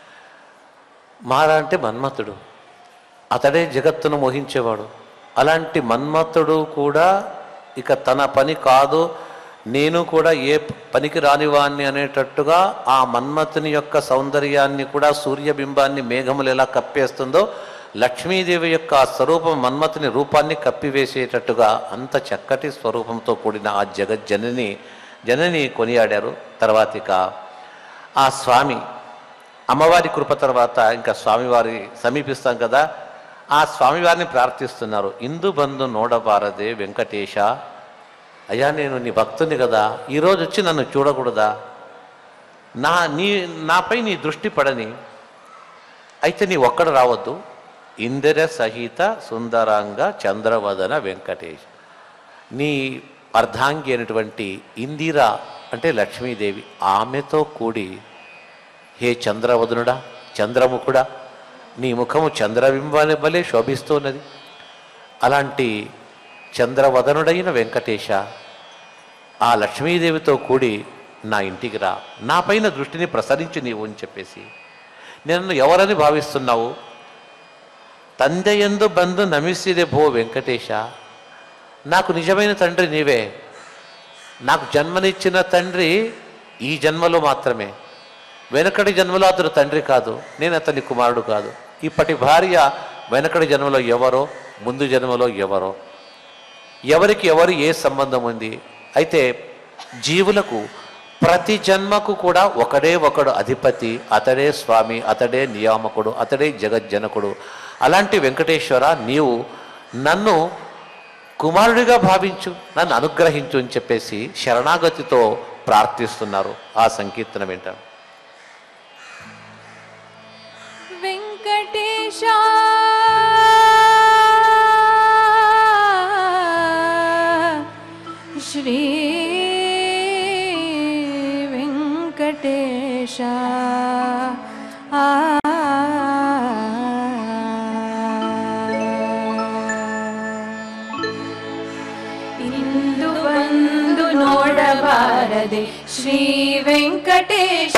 మార అంటే మన్మథుడు అతడే జగత్తును మోహించేవాడు అలాంటి మన్మథుడు కూడా ఇక తన పని కాదు నేను కూడా ఏ పనికి రానివాణ్ణి అనేటట్టుగా ఆ మన్మథుని యొక్క సౌందర్యాన్ని కూడా సూర్యబింబాన్ని మేఘములు ఎలా కప్పేస్తుందో లక్ష్మీదేవి యొక్క ఆ స్వరూపం మన్మథుని రూపాన్ని కప్పివేసేటట్టుగా అంత చక్కటి స్వరూపంతో కూడిన ఆ జగజ్జనని జనని కొనియాడారు తర్వాత ఇక ఆ స్వామి అమ్మవారి కృప తర్వాత ఇంకా స్వామివారి సమీపిస్తాం కదా ఆ స్వామివారిని ప్రార్థిస్తున్నారు ఇందు బంధు నోడబారదే వెంకటేశ అయ్యా నేను నీ భక్తుని కదా ఈరోజు వచ్చి నన్ను చూడకూడదా నా నీ నాపై నీ దృష్టి పడని అయితే నీ ఒక్కడ రావద్దు ఇందిర సహిత సుందరాంగ చంద్రవదన వెంకటేష్ నీ అర్ధాంగి అయినటువంటి ఇందిర అంటే లక్ష్మీదేవి ఆమెతో కూడి హే చంద్రవదనుడా చంద్రముఖుడా నీ ముఖము చంద్రబింబాన్ని వలె శోభిస్తున్నది అలాంటి చంద్రవదనుడైన వెంకటేశ ఆ లక్ష్మీదేవితో కూడి నా ఇంటికి రా నా పైన దృష్టిని ప్రసరించి నీవు అని చెప్పేసి నన్ను ఎవరని భావిస్తున్నావు తందెయందు బంధు నమిసిదే భో వెంకటేశ నాకు నిజమైన తండ్రి నీవే నాకు జన్మనిచ్చిన తండ్రి ఈ జన్మలో మాత్రమే వెనకటి జన్మలో అతడు తండ్రి కాదు నేను అతని కుమారుడు కాదు ఇప్పటి భార్య వెనకటి జన్మలో ఎవరో ముందు జన్మలో ఎవరో ఎవరికి ఎవరు ఏ సంబంధం ఉంది అయితే జీవులకు ప్రతి జన్మకు కూడా ఒకడే ఒకడు అధిపతి అతడే స్వామి అతడే నియామకుడు అతడే జగజ్జనకుడు అలాంటి వెంకటేశ్వర నీవు నన్ను కుమారుడిగా భావించు నన్ను అనుగ్రహించు అని చెప్పేసి శరణాగతితో ప్రార్థిస్తున్నారు ఆ సంకీర్తన వింటాం వెంకటేశ శ్రీ వెంకటేశ ఆ ಇಂದು ಬಂದು ನೋಡಬಾರದೆ ಶ್ರೀ ವೆಂಕಟೇಶ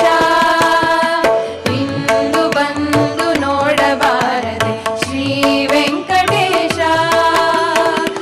ಇಂದು ಬಂದು ನೋಡಬಾರದೆ ಶ್ರೀ ವೆಂಕಟೇಶ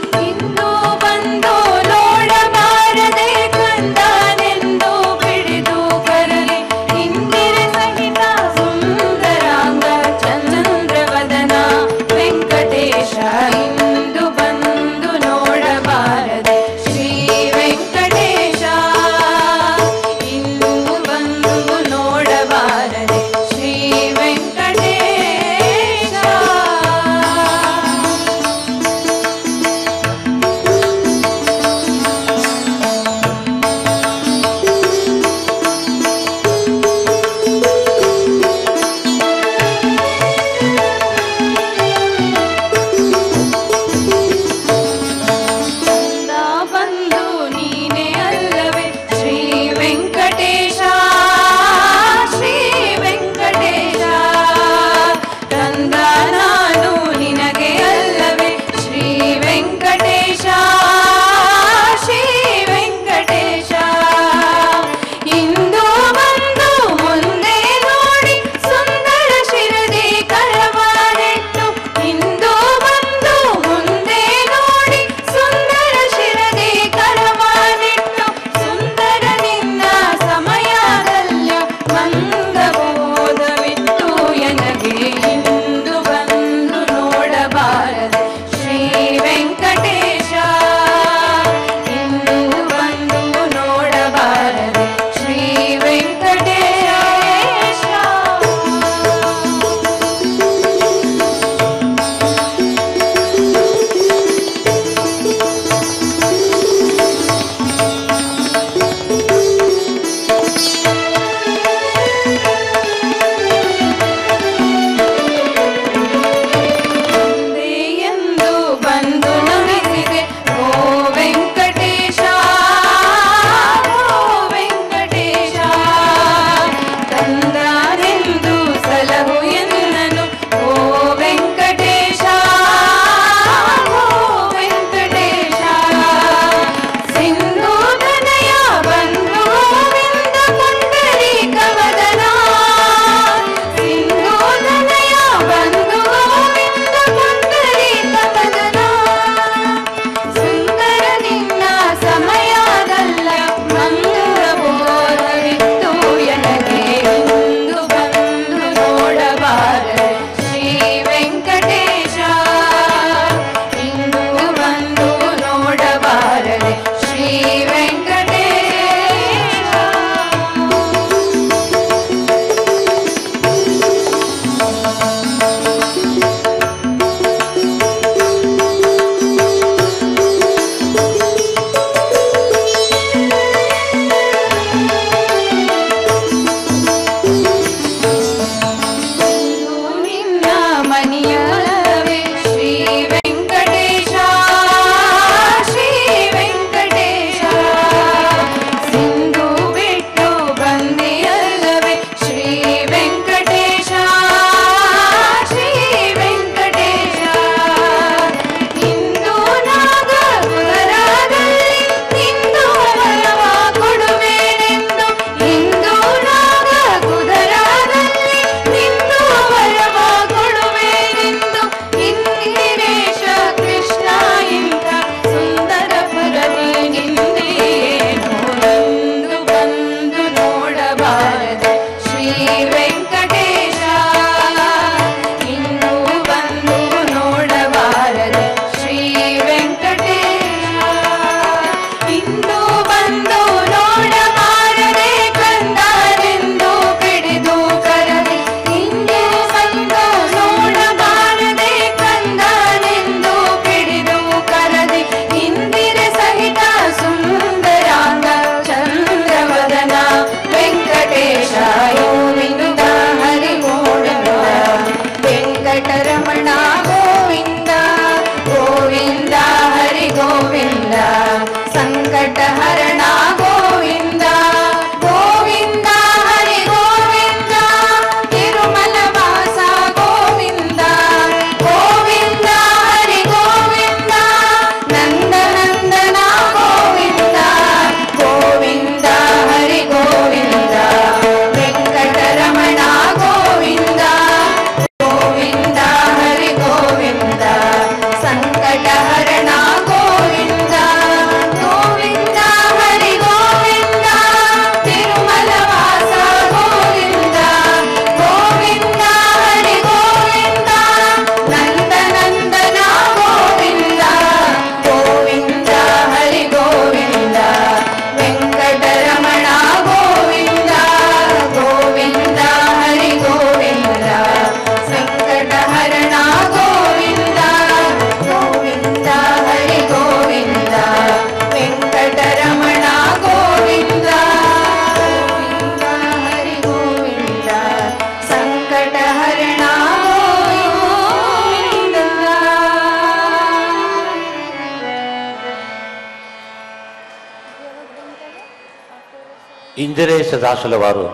ఇందిరేశ దాసుల వారు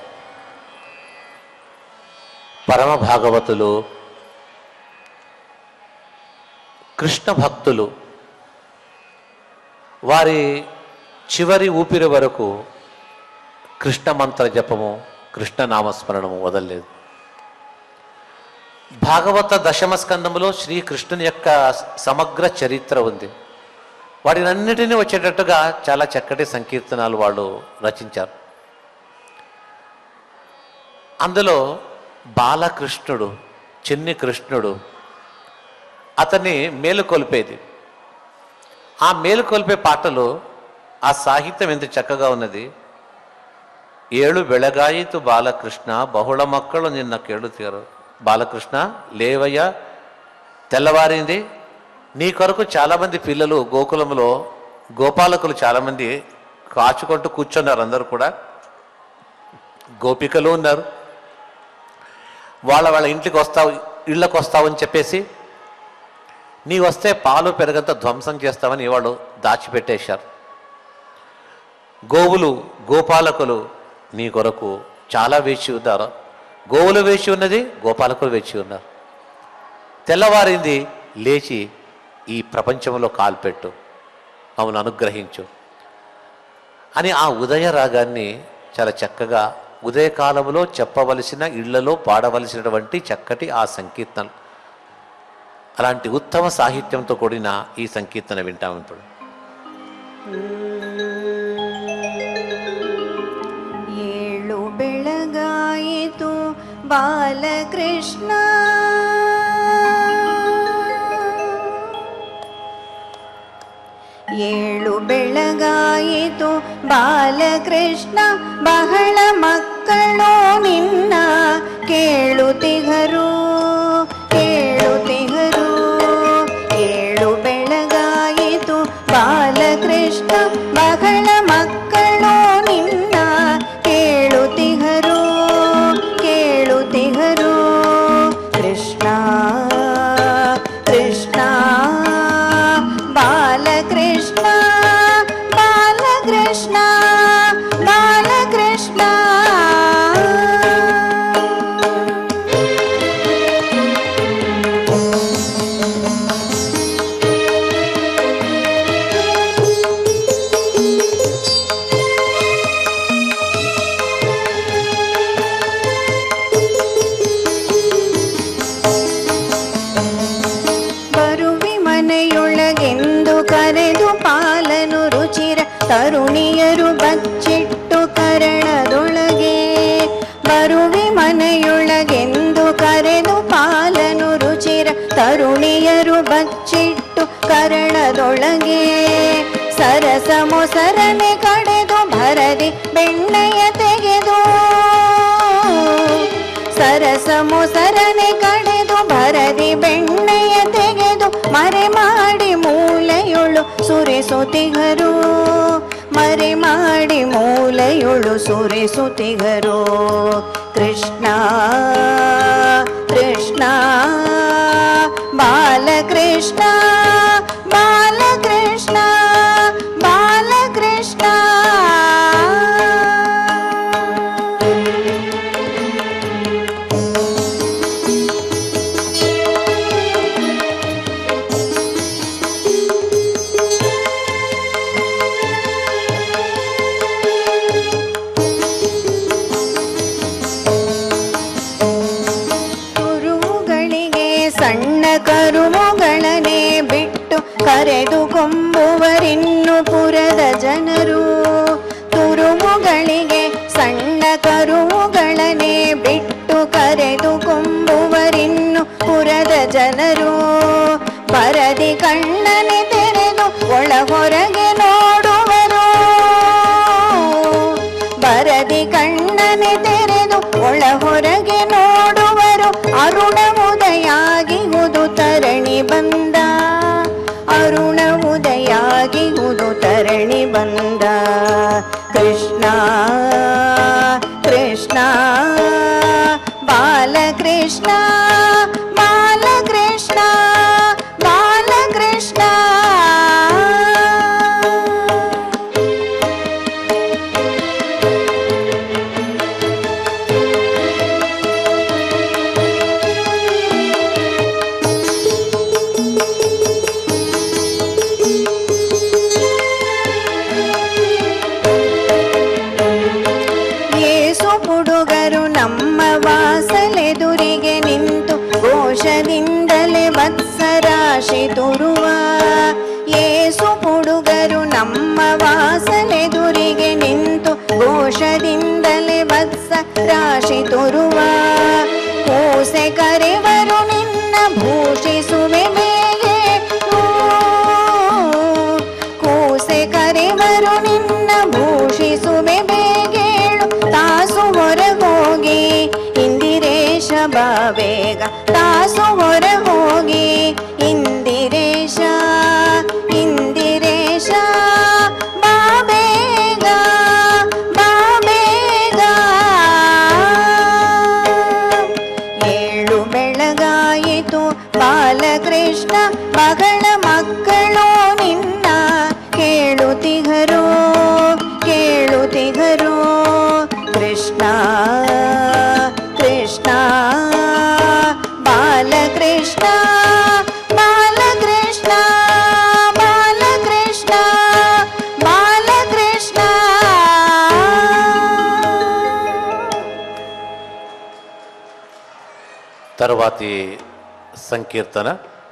పరమ భాగవతులు కృష్ణ భక్తులు వారి చివరి ఊపిరి వరకు కృష్ణ మంత్ర జపము కృష్ణ నామస్మరణము వదలలేదు భాగవత దశమ స్కందములో శ్రీకృష్ణుని యొక్క సమగ్ర చరిత్ర ఉంది వాటినన్నిటినీ వచ్చేటట్టుగా చాలా చక్కటి సంకీర్తనాలు వాళ్ళు రచించారు అందులో బాలకృష్ణుడు చిన్ని కృష్ణుడు అతన్ని మేలుకొల్పేది ఆ మేలుకొల్పే పాటలు ఆ సాహిత్యం ఎంత చక్కగా ఉన్నది ఏಳು ಬೆಳಗಾಯಿತು ಬಾಲಕೃಷ್ಣ ಬಹಳ ಮಕ್ಕಳು ನಿನ್ನ ಕೇಳುತ್ತೀರು బాలకృష్ణ లేవయ్య తెల్లవారింది నీ కొరకు చాలామంది పిల్లలు గోకులంలో గోపాలకులు చాలామంది కాచుకుంటూ కూర్చున్నారు అందరూ కూడా గోపికలు ఉన్నారు వాళ్ళ వాళ్ళ ఇంటికి వస్తావు ఇళ్ళకు వస్తావు అని చెప్పేసి నీ వస్తే పాలు పెరగంత ధ్వంసం చేస్తామని వాళ్ళు దాచిపెట్టేశారు గోవులు గోపాలకులు నీ కొరకు చాలా వేచి ఉన్నారు గోవులు వేచి ఉన్నది గోపాలకులు వేచి ఉన్నారు తెల్లవారింది లేచి ఈ ప్రపంచంలో కాల్పెట్టు మమ్మల్ని అనుగ్రహించు అని ఆ ఉదయ రాగాన్ని చాలా చక్కగా ఉదయకాలంలో చెప్పవలసిన ఇళ్లలో పాడవలసినటువంటి చక్కటి ఆ సంకీర్తనలు అలాంటి ఉత్తమ సాహిత్యంతో కూడిన ఈ సంకీర్తన వింటాం ఇప్పుడు ಏಳು ಬೆಳಗಾಯಿತು ಬಾಲಕೃಷ್ಣ ಏಳು ಬೆಳಗಾಯಿತು ಬಾಲಕೃಷ್ಣ ಬಹಳ ಮಕ್ಕಳು ನಿನ್ನ ಕೇಳುತ್ತಿಗರು ಕೇಳುತ್ತಿಗರು ಏಳು ಬೆಳಗಾಯಿತು ಬಾಲಕೃಷ್ಣ ಬಹಳ ಮಕ್ಕಳು ನಿನ್ನ ಕೇಳುತ್ತಿಗರು ಕೇಳುತ್ತಿಗರು ಕೃಷ್ಣ ಕೃಷ್ಣ ಬಾಲಕೃಷ್ಣ ಬಾಲಕೃಷ್ಣ ಬಾಲಕೃಷ್ಣ ಬರುವಿ ಮನೆಯೊಳಗೆಂದು ಕರೆದು ಪಾಲನು ರುಚಿರ ತರುಣಿಯರು ಬಚ್ಚಿಟ್ಟು ಕರಣದೊಳಗೆ ಬರುವಿ ಮನೆಯೊಳಗೆಂದು ಕರೆದು ಪಾಲನು ರುಚಿರ ತರುಣಿಯರು ಬಚ್ಚಿಟ್ಟು ಕರಣದೊಳಗೆ ಸರಸ ಮೊಸರನೆ ಕಡೆದು ಭರದಿ ಬೆಣ್ಣೆಯ ತೆಗೆದು ಸರಸ ಮೊಸರನೆ ಕಡೆದು ಭರದಿ ಬೆಣ್ಣೆಯ ತೆಗೆದು ಮರೆ ಮಾಡಿ ಮೂಲೆಯೊಳು ಸುರಿಸುತ್ತಿಗರು ಮರೆ ಮಾಡಿ ಮೂಲೆಯೊಳು ಸುರಿಸುತ್ತಿಗರು ಕೃಷ್ಣ ಕೃಷ್ಣ ಬಾಲಕೃಷ್ಣ ಬಾಲಕೃಷ್ಣ ಬಾಲಕೃಷ್ಣ ಕುರುಗಳಿಗೆ ಸಣ್ಣ ಕರುಮುಗಳನೆ ಬಿಟ್ಟು ಕರೆದುಕೊಂಬುವರಿನ್ನು ಪುರದ ಜನರು ತುರುಮುಗಳಿಗೆ ಸಣ್ಣ ಕರುವುಗಳನೆ ಬಿಟ್ಟು ಕರೆದುಕೊಂಬುವರಿನ್ನು ಪುರದ ಜನರು ಪರದಿ ಕಣ್ಣನೆ ತೆರೆದು ಒಳ ಹೊರಗೆ ನೋಡುವರು ಬರದಿ ಕಣ್ಣನೆ ತೆರೆದು ಒಳ ಹೊರಗೆ ನೋಡುವರು ಅರುಣ ಉದಯಾಗಿಹುದು ತರಣಿ ಬಂದ ಅರುಣ ಉದಯಾಗಿಹುದು ತರಣಿ ಬಂದ ಕೃಷ್ಣ ಕೃಷ್ಣ ಬಾಲಕೃಷ್ಣ ಬಾಲಕೃಷ್ಣ ಬಾಲಕೃಷ್ಣ ವಾಸಲೆದುರಿಗೆ ನಿಂತು ಘೋಷದಿಂದಲೇ ವತ್ಸರಾಶಿ ತುರುವ ಏಸು ಹುಡುಗರು ನಮ್ಮ ವಾಸಲೆದುರಿಗೆ ನಿಂತು ಘೋಷದಿಂದಲೇ ವತ್ಸ ರಾಶಿ ತುರುವ ಕೂಸೆ ಕರೆವರು ನಿನ್ನ ಭೂಷಿಸುವೆ ಬೇಗೆ ಕೂಸೆ ಕರೆವರು ನಿನ್ನ ಭೂಷಿಸುವೆ ಬೇಗೇಳು ತಾಸು ಹೊರಗೋಗಿ ಇಂದಿರೇಶ ಬಾಬೇಗ ತಾಸು ಹೊರಗೋಗಿ ಇಂದಿರೇಶ ಇಂದಿರೇಶ ಬಾಬೇಗ ಬಾಬೇಗ ಏಳು ಬೆಳಗಾಯಿತು ಬಾಲಕೃಷ್ಣ ಮಗಳ ಮಕ್ಕಳು ನಿನ್ನ ಕೇಳುತ್ತಿಗರು ಕೇಳುತ್ತಿಗರು ಕೃಷ್ಣ ಕೃಷ್ಣ ಬಾಲಕೃಷ್ಣ ಬಾಲಕೃಷ್ಣ ಬಾಲಕೃಷ್ಣ ಬಾಲಕೃಷ್ಣ తరువాతి సంకీర్తన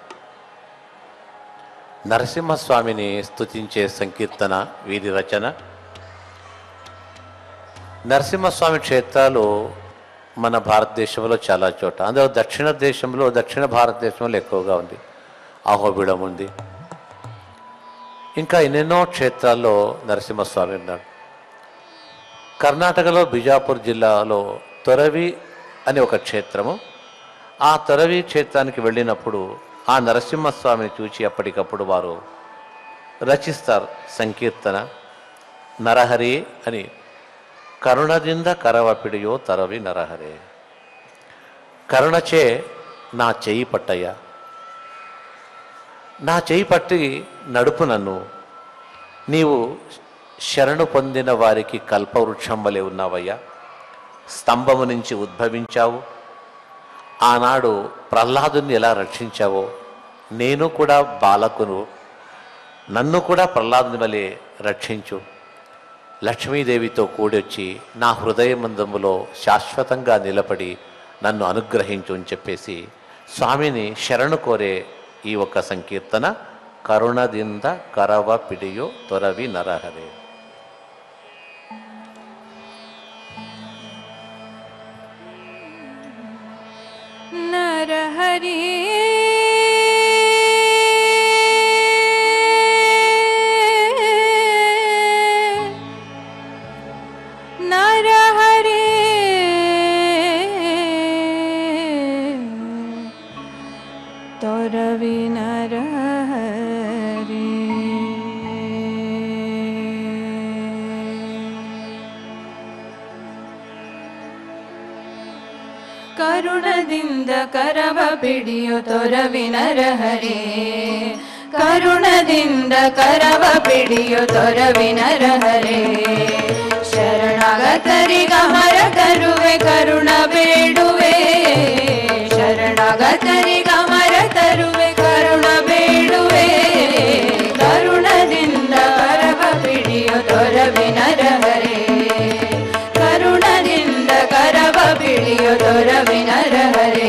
నరసింహస్వామిని స్తుతించే సంకీర్తన వీరి రచన నరసింహస్వామి క్షేత్రాలు మన భారతదేశంలో చాలా చోట అందులో దక్షిణ దేశంలో దక్షిణ భారతదేశంలో ఎక్కువగా ఉంది అహోబిడం ఉంది ఇంకా ఎన్నెన్నో క్షేత్రాల్లో నరసింహస్వామి ఉన్నాడు కర్ణాటకలో బిజాపూర్ జిల్లాలో తొరవి అని ఒక క్షేత్రము ఆ తొరవి క్షేత్రానికి వెళ్ళినప్పుడు ఆ నరసింహస్వామిని చూచి అప్పటికప్పుడు వారు రచిస్తారు సంకీర్తన నరహరి అని కరుణದಿಂದ కరవపిడియో తరవి నరహరే కరుణచే నా చెయ్యి పట్టయ్యా నా చెయ్యి పట్టి నడుపు నన్ను నీవు శరణు పొందిన వారికి కల్పవృక్షం వలె ఉన్నావయ్యా స్తంభము నుంచి ఉద్భవించావు ఆనాడు ప్రహ్లాదుని ఎలా రక్షించావో నేను కూడా బాలకును నన్ను కూడా ప్రహ్లాదుని వలె రక్షించు లక్ష్మీదేవితో కూడొచ్చి నా హృదయమందములో శాశ్వతంగా నిలబడి నన్ను అనుగ్రహించు అని చెప్పేసి స్వామిని శరణు కోరే ఈ ఒక సంకీర్తన కరుణದಿಂದ కరవ పిడియో తొరవి నరహరే ನರಹರಿ ನರಹರಿ ತೊರವಿ ನರಹರಿ ಕರುಣದಿಂದ ಕರವ ಪಿಡಿಯು ತೊರವಿನರಹರೇ ಕರುಣದಿಂದ ಕರವ ಪಿಡಿಯು ತೊರವಿನರಹರೇ ಶರಣಾಗತರಿಗಮರ ತರುವೆ ಕರುಣ ಬೇಡುವೆ ಶರಣಾಗತರಿಗಮರ ತರುವೆ ಕರುಣ ಬೇಡುವೆ ಕರುಣದಿಂದ ಕರವ ಪಿಡಿಯು ತೊರವಿನರಹರೇ ಕರುಣದಿಂದ ಕರವ ಪಿಡಿಯು ತೊರವಿನರಹರೇ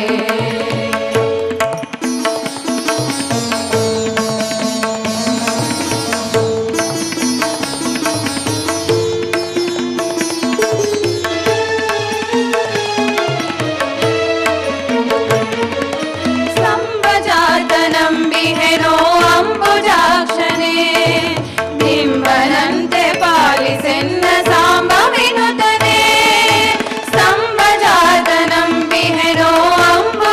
ಸಂಭಜಾತನಂಬಿಹೆನೋ ಅಂಬುಜಾಕ್ಷನೇ ಬಿಂಬನಂತೆ ಪಾಲಿಸೆನ್ನ ಸಾಂಬ ವಿನುತನೇ ಸಂಭಜಾತನಂಬಿಹೆನೋ ಅಂಬುಜಾಕ್ಷನೇ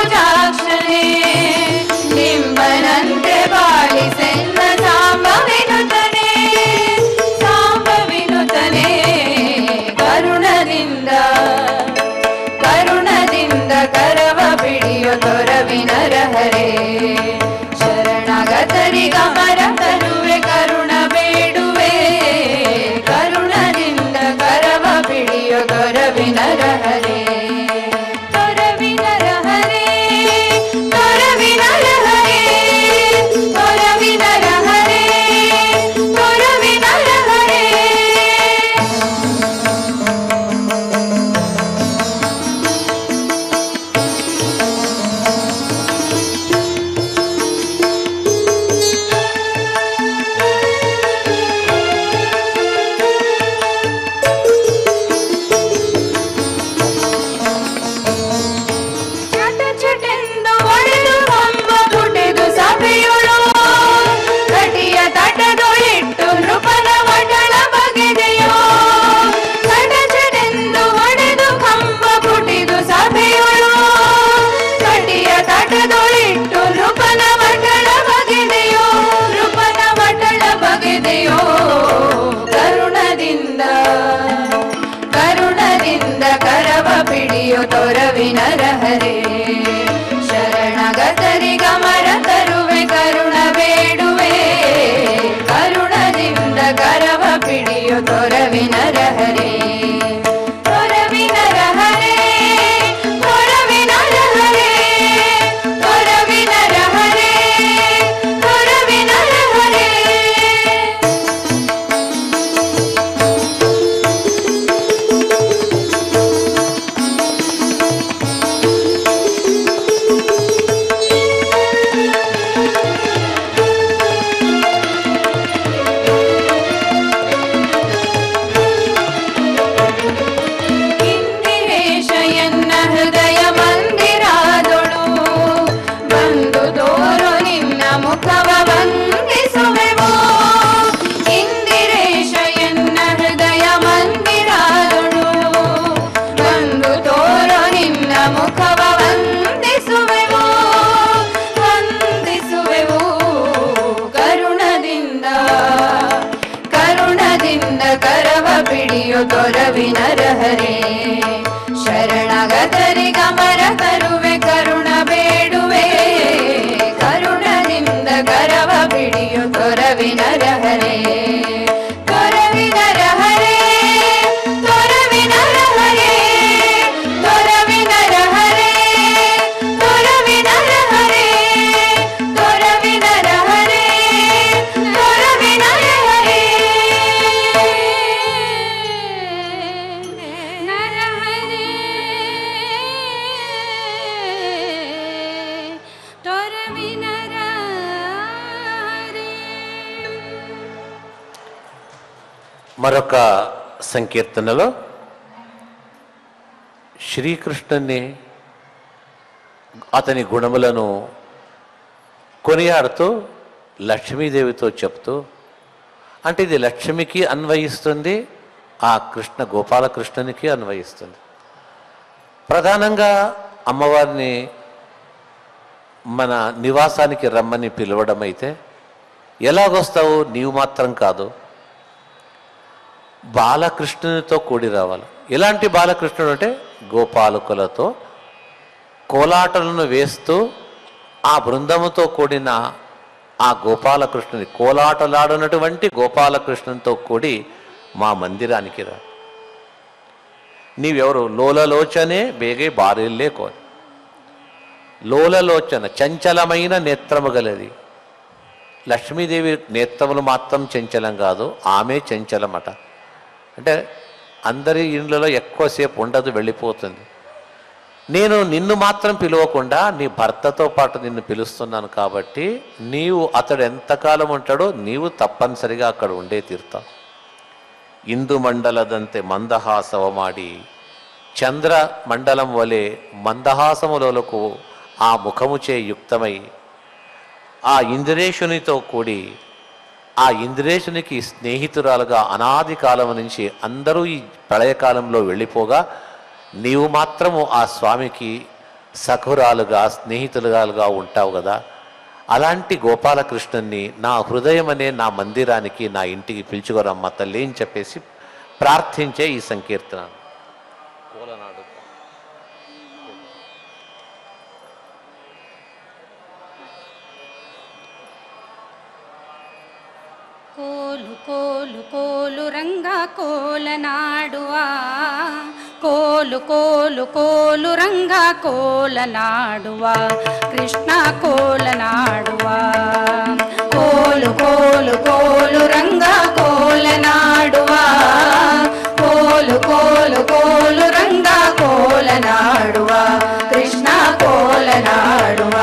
ವಿನರಹರೆ ಶರಣಗತರಿಗಮರ ತರುವೆ ಕರುಣ ಬೇಡುವೆ ಕರುಣದಿಂದ ಕರವ ಪಿಡಿಯು ತೊರವಿನರಹರೆ ತೊರವಿನರಹರೆ ತೊರವಿನರಹರೆ ತೊರವಿನರಹರೆ ತೊರವಿನರಹರೆ ಇಂದಿರೇಶ ಎನ್ನ ಹೃದಯ ಮಂದಿರಾದೊಳು ಬಂದು ತೋರು ನಿನ್ನ ಮುಖವ ವಂದಿಸುವೆವು ಇಂದಿರೇಶ ಎನ್ನ ಹೃದಯ ಮಂದಿರಾದೊಳು ಬಂದು ತೋರು ನಿನ್ನ ಮುಖವ ವಂದಿಸುವೆವು ವಂದಿಸುವೆವು ಕರುಣದಿಂದ ಕರುಣದಿಂದ ಕರವ ಪಿಡಿಯು ತೊರವಿನರಹರೆ ಶರಣಗತರಿಗಮರ ತರುವೆ ಕರುಣ ಬೇಡುವೆ ಕರುಣದಿಂದ ಕರವ ಪಿಡಿಯು ತೊರವಿನರಹರೆ ತೊರವಿನರಹರೆ ತೊರವಿನರಹರೆ ತೊರವಿನರಹರೆ ತೊರವಿನರಹರೆ ತೊರವಿನರಹರೆ ತೊರವಿನರಹರೆ ನರಹರೆ మరొక సంకీర్తనలో శ్రీకృష్ణుని అతని గుణములను కొనియాడుతూ లక్ష్మీదేవితో చెప్తూ అంటే ఇది లక్ష్మికి అన్వయిస్తుంది ఆ కృష్ణ గోపాలకృష్ణునికి అన్వయిస్తుంది ప్రధానంగా అమ్మవారిని మన నివాసానికి రమ్మని పిలవడం అయితే ఎలాగొస్తావు నీవు మాత్రం కాదు బాలకృష్ణునితో కూడి రావాలి ఎలాంటి బాలకృష్ణుడు అంటే గోపాలకులతో కోలాటలను వేస్తూ ఆ బృందముతో కూడిన ఆ గోపాలకృష్ణుని కోలాటలాడినటువంటి గోపాలకృష్ణునితో కూడి మా మందిరానికి రా నీవెవరు లోలలోచనే బేగే బారిల్లే కోరి లోలలోచన చంచలమైన నేత్రము గలది లక్ష్మీదేవి నేత్రములు మాత్రం చంచలం కాదు ఆమె చంచలమట అంటే అందరి ఇండ్లలో ఎక్కువసేపు ఉండదు వెళ్ళిపోతుంది నేను నిన్ను మాత్రం పిలవకుండా నీ భర్తతో పాటు నిన్ను పిలుస్తున్నాను కాబట్టి నీవు అతడు ఎంతకాలం ఉంటాడో నీవు తప్పనిసరిగా అక్కడ ఉండే తీరుతావు ఇందు మండలదంతే మందహాసవమాడి చంద్ర మండలం వలె మందహాసములకు ఆ ముఖముచే యుక్తమై ఆ ఇంద్రేషునితో కూడి ఆ ఇంద్రేషునికి స్నేహితురాలుగా అనాది కాలం నుంచి అందరూ ఈ ప్రళయకాలంలో వెళ్ళిపోగా నీవు మాత్రము ఆ స్వామికి సఖురాలుగా స్నేహితులుగాలుగా ఉంటావు కదా అలాంటి గోపాలకృష్ణుణ్ణి నా హృదయం అనే నా మందిరానికి నా ఇంటికి పిలుచుకోరమ్మ తల్లి అని చెప్పేసి ప్రార్థించే ఈ సంకీర్తన కోలనాడు ಕೋಲು ಕೋಲು ಕೋಲು ರಂಗ ಕೋಲನಾಡುವ ಕೋಲು ಕೋಲು ಕೋಲು ರಂಗ ಕೋಲನಾಡುವ ಕೃಷ್ಣ ಕೋಲನಾಡುವ ಕೋಲು ಕೋಲು ಕೋಲು ರಂಗ ಕೋಲನಾಡುವ ಕೋಲು ಕೋಲು ಕೋಲು ರಂಗ ಕೋಲನಾಡುವ ಕೃಷ್ಣ ಕೋಲನಾಡುವ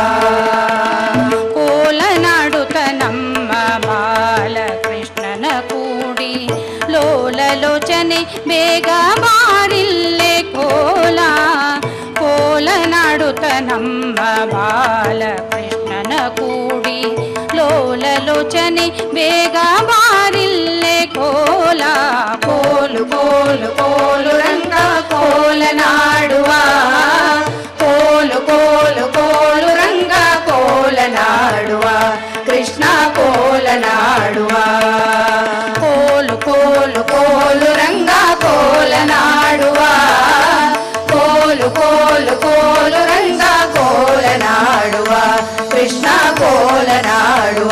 ಕೋಲನಾಡುತ್ತ ನಮ್ಮ ಬಾಲಕೃಷ್ಣನ ಕೂಡಿ ಲೋಲಲೋಚನೆ ಬೇಗ ಬಾರಿಲ್ಲೆ ಕೋಲ ಕೋಲನಾಡುತ್ತ ನಮ್ಮ ಬಾಲಕೃಷ್ಣನ ಕೂಡಿ ಲೋಲಲೋಚನೆ ಬೇಗ ಬಾರಿಲ್ಲೆ ಕೋಲ ಕೋಲು ಕೋಲು ಕೋಲು ರಂಗ ಕೋಲನಾಡುವ ಕೋಲು ಕೋಲು ಕೋಲು ರಂಗ ಕೋಲನಾಡುವ ಕೃಷ್ಣ ಕೋಲನಾಡುವ ಕೋಲು ಕೋಲು ಕೋಲು ರಂಗ ಕೋಲನಾಡುವ ಕೋಲು ಕೋಲು ಕೋಲು ಕೋಲು ರಂಗ ಕೋಲ ನಾಡುವ ಕೃಷ್ಣ ಕೋಲ ನಾಡುವ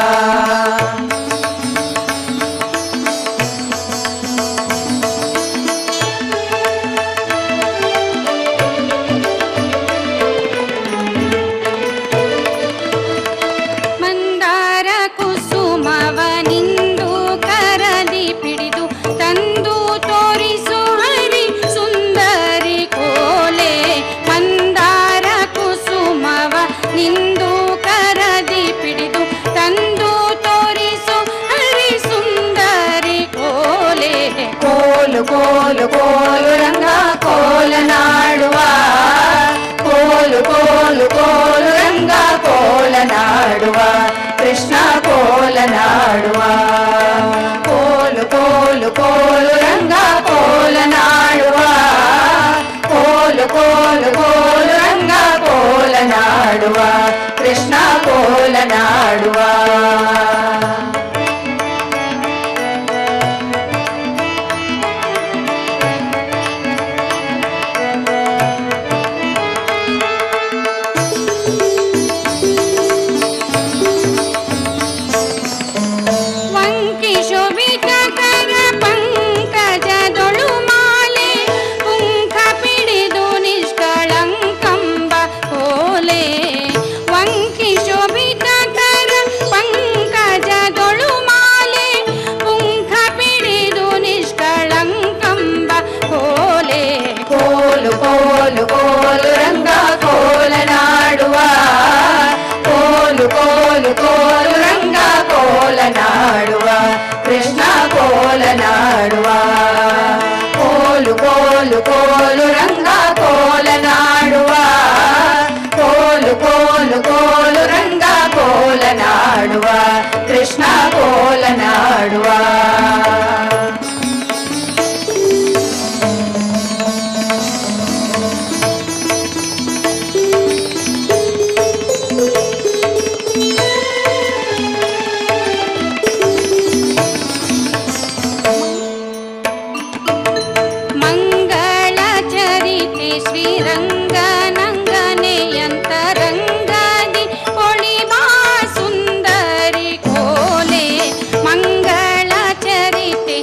ಮಂದಾರ ಕುಸುಮವ ನಿಂದು ಕರದಿ ಪಿಡಿದು ತಂದು ತೋರಿಸು ಹರಿ ಸುಂದರಿ ಕೋಲೆ ಮಂದಾರ ಕುಸುಮವ ನಿಂದು ಕರದಿ ಪಿಡಿದು ತಂದು ತೋರಿಸು ಹರಿ ಸುಂದರಿ ಕೋಲೆ ಕೋಲು ಕೋಲು ಕೋಲು ರಂಗ ಕೋಲ ನಾಡುವ ಕೋಲು ಕೋಲು ಕೋಲು ರಂಗ ಕೋಲ ನಾಡುವ ಕೃಷ್ಣ ಕೋಲ ನಾಡುವ ಕೋಲು ಕೋಲು ಕೋಲು ರಂಗ ಕೋಲ ನಾಡುವ ಕೋಲು ಕೋಲು ಕೋಲು ರಂಗ ಕೋಲ ನಾಡುವ ಕೃಷ್ಣ ಕೋಲ ನಾಡುವ ವಂಕಿ ಶೋಭಿತ ಕರ ಪಂಕಜದೊಳು ಮಾಲೆ ಪುಂಖ ಪಿಡಿದು ನಿಷ್ಕಳಂಕಂಬ ಕೋಲೆ ವಂಕಿ ಶೋಭಿತ ಕರ ಪಂಕಜದೊಳು ಮಾಲೆ ಪುಂಖ ಪಿಡಿದು ನಿಷ್ಕಳಂಕಂಬ ಕೋಲೆ ಕೋಲು ಕೋಲು ಕೋಲು ರಂಗ ಕೋಲ ನಾಡುವ ಕೋಲು ಕೋಲು ಕೋಲು ರಂಗ ಕೋಲ ನಾಡುವ ಕೃಷ್ಣ ಕೋಲ ನಾಡುವ ಕೋಲು ಕೋಲು ಕೋಲು ರಂಗ ಕೋಲ ನಾಡುವ ಕೋಲು ಕೋಲು ಕೋಲು ರಂಗ ಕೋಲ ನಾಡುವ ಕೃಷ್ಣ ಕೋಲ ನಾಡುವ ಮಂಗಳ ಚರಿತೆ ಶ್ರೀರಂಗನಂಗನೆಯಂತರಂಗದಿ ಪೊಳಿಬಾ ಸುಂದರಿ ಕೋಲೆ ಮಂಗಳ ಚರಿತೆ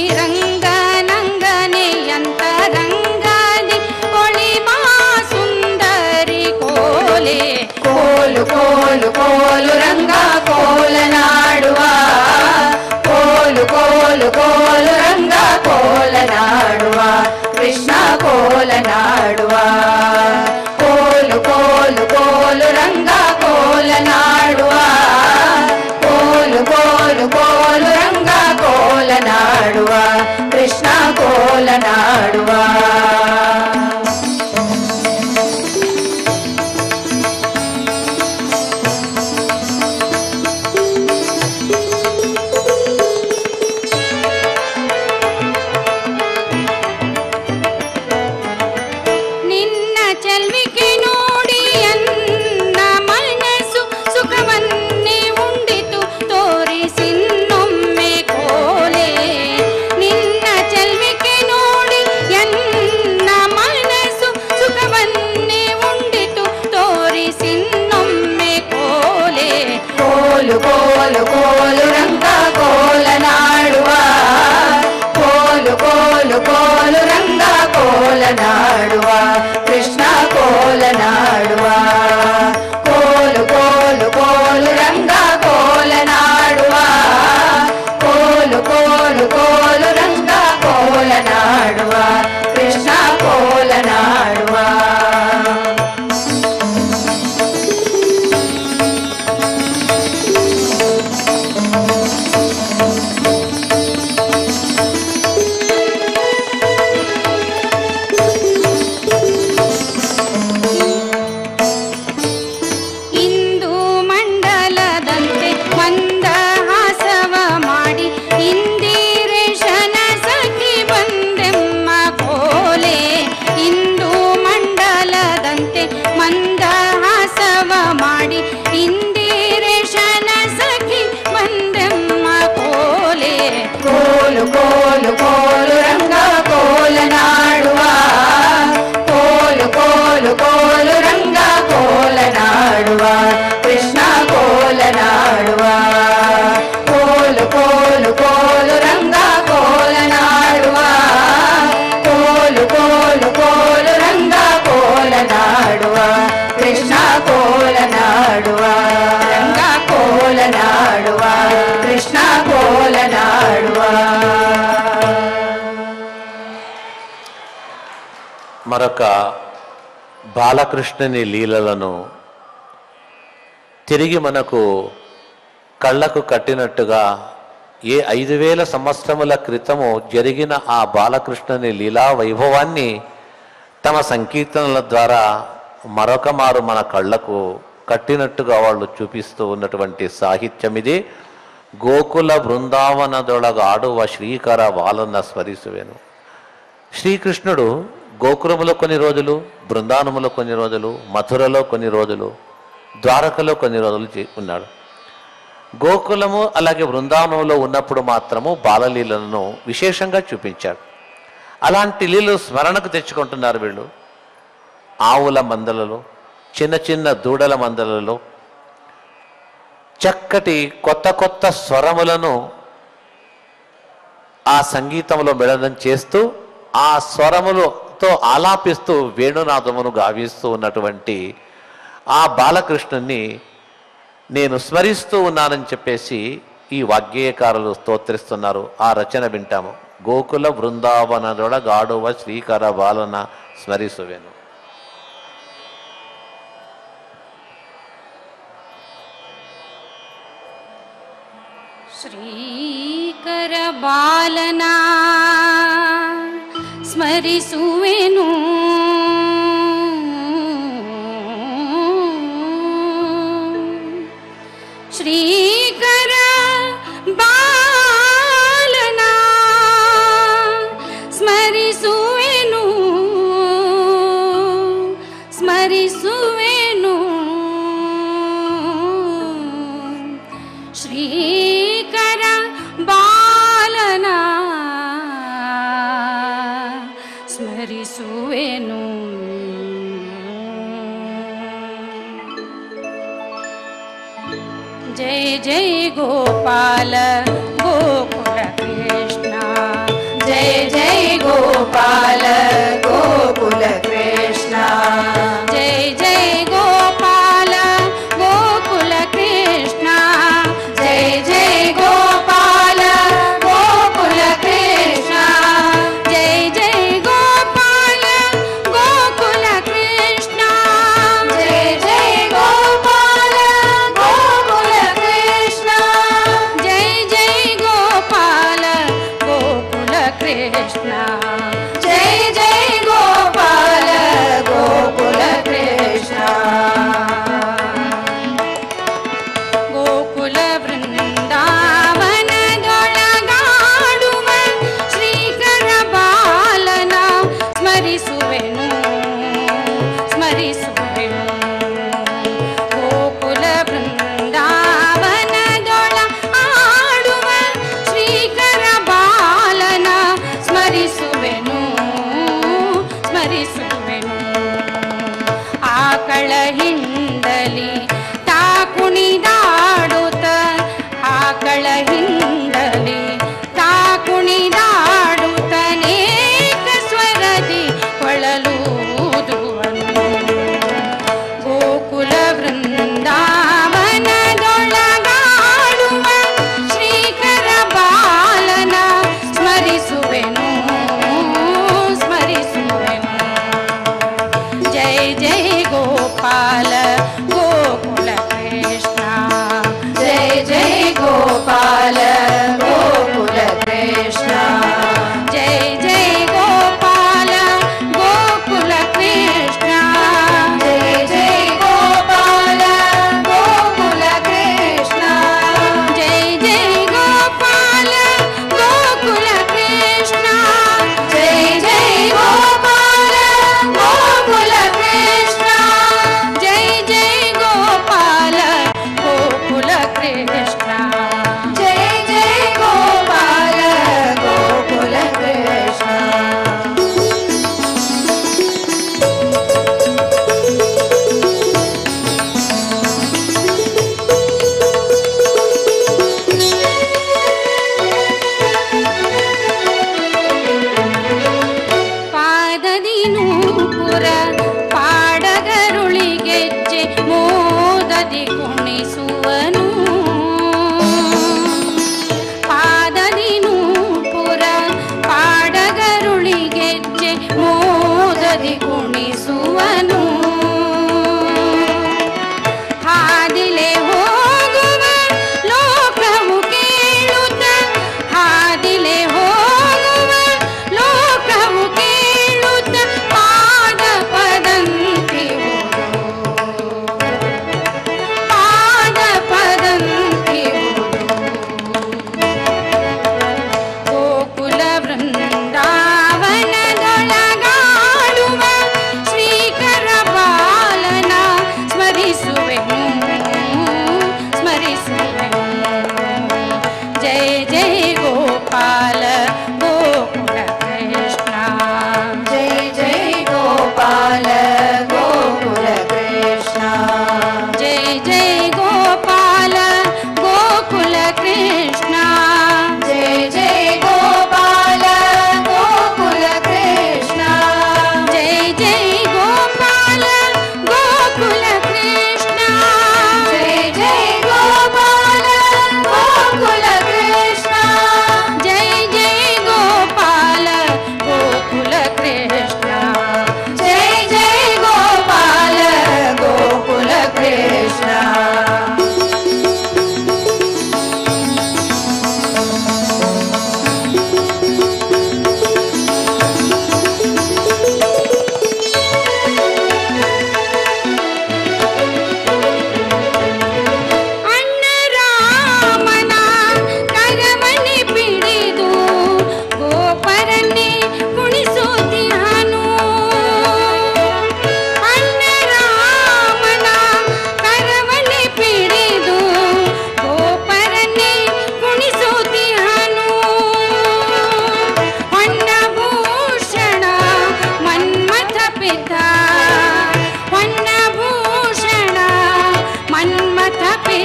ಶ್ರೀರಂಗನಂಗನೆಯಂತರಂಗದಿ ಪೊಳಿಬಾ ಸುಂದರಿ ಕೋಲೆ ಕೋಲು ಕೋಲು ಕೋಲು ರಂಗ ಕೋಲ ನಾಡುವ ಕೋಲು ಕೋಲು ಕೋಲು ರಂಗ ಕೋಲ ನಾಡುವ ಕೃಷ್ಣ ಕೋಲ ನಾಡುವ ಕೋಲು ಕೋಲು ಕೋಲು ರಂಗ ಕೋಲ ನಾಡುವ ಕೋಲು ಕೋಲು ಕೋಲು ರಂಗ ಕೋಲ ನಾಡುವ ಕೃಷ್ಣ ಕೋಲ ನಾಡುವ ನಿನ್ನ ಚೆಲ್ವಿಕೆ ನೋಡಿ ಅನ್ನ ಮನಸ್ಸು ಸುಖವನ್ನೇ ಉಂಡಿತು ತೋರಿಸಿನ್ನೊಮ್ಮೆ ಕೋಲೆ ನಿನ್ನ ಚೆಲ್ವಿಕೆ ನೋಡಿ ಎನ್ನ ಮನಸ್ಸು ಸುಖವನ್ನೇ ಉಂಡಿತು ತೋರಿಸಿನ್ನೊಮ್ಮೆ ಕೋಲೆ ಕೋಲು ಕೋಲು ಕೋಲು ರಂಗ ಕೋಲ ನಾಡುವ ಕೋಲು ಕೋಲು ಕೋಲು ರಂಗ ಕೋಲ ನಾಡುವ ಕೃಷ್ಣ ಕೋಲ ನಾಡುವ ಕೋಲು ಕೋಲು ಕೋಲು ರಂಗ ಕೋಲ ನಾಡುವ ಕೋಲು ಕೋಲು ಕೋಲು ರಂಗ ಕೋಲ ನಾಡುವ ಕೃಷ್ಣ ಕೋಲ ನಾಡುವ ಇಂದು ಮಂಡಲದಂತೆ ಮಂದಹಾಸವ ಮಾಡಿ ಇಂದಿರೇಶನ ಸಖಿ ಬಂದೆಮ್ಮ ಕೋಲೆ ಇಂದು ಮಂಡಲದಂತೆ ಮಂದಹಾಸವ ಮಾಡಿ ಇಂದಿರೇಶನ ಸಖಿ ಬಂದೆಮ್ಮ ಕೋಲೆ ಕೋಲು ಕೋಲು ಕೋಲು ರಂಗ ಕೋಲ ನಾಡುವ ಕೋಲು ಕೋಲು ಕೋಲು కృష్ణ కోలనాడువా కోలు కోలు కోలు రంగా కోలనాడువా కోలు కోలు కోలు రంగా కోలనాడువా కృష్ణ కోలనాడువా రంగా కోలనాడువా కృష్ణ కోలనాడువా మరొక బాలకృష్ణుని లీలలను తిరిగి మనకు కళ్ళకు కట్టినట్టుగా ఏ ఐదు వేల సంవత్సరముల క్రితము జరిగిన ఆ బాలకృష్ణుని లీలా వైభవాన్ని తమ సంకీర్తనల ద్వారా మరొక మారు మన కళ్ళకు కట్టినట్టుగా వాళ్ళు చూపిస్తూ ఉన్నటువంటి సాహిత్యం ఇది గోకుల బృందావనదొళగాడువ శ్రీకర వాలన స్మరిసువేను శ్రీకృష్ణుడు గోకులములో కొన్ని రోజులు బృందావనములో కొన్ని రోజులు మథురలో కొన్ని రోజులు ద్వారకలో కొన్ని రోజులు చే- ఉన్నాడు గోకులము అలాగే బృందావనంలో ఉన్నప్పుడు మాత్రము బాలలీలను విశేషంగా చూపించాడు అలాంటి లీలు స్మరణకు తెచ్చుకుంటున్నారు వీళ్ళు ఆవుల మందలలో చిన్న చిన్న దూడల మందలలో చక్కటి కొత్త కొత్త స్వరములను ఆ సంగీతంలో మెళనం చేస్తూ ఆ స్వరములతో ఆలాపిస్తూ వేణునాదమును గావిస్తూ ఉన్నటువంటి ఆ బాలకృష్ణుని నేను స్మరిస్తూ ఉన్నానని చెప్పేసి ఈ వాగ్గేయకారులు స్తోత్రిస్తున్నారు ఆ రచన వింటాము గోకుల బృందావనదొడ గాడువ శ్రీకర బాలన స్మరిసువేను ಶ್ರೀಕರಬಾಲನ ಸ್ಮರಿಸುವೆನು ಶ್ರೀಕರ ಬಾಲನ ಸ್ಮರಿಸುವೆನು ಸ್ಮರಿಸುವೆನು ಶ್ರೀಕರ ಬಾಲನ ಸ್ಮರಿಸುವೆನು ಜಯ ಜಯ ಗೋಪಾಲ ಗೋಕುಲ ಕೃಷ್ಣ జయ జయ గోపాల గోకుల కృష్ణ జయ జయ గోపాల గోకుల కృష్ణ జయ జయ గోపాల గోకుల కృష్ణ జయ జయ గోపాల గోకుల కృష్ణ జయ జయ గోపాల గోకుల కృష్ణ జయ జయ గోపాల గోకుల కృష్ణ జయ జయ గోపాల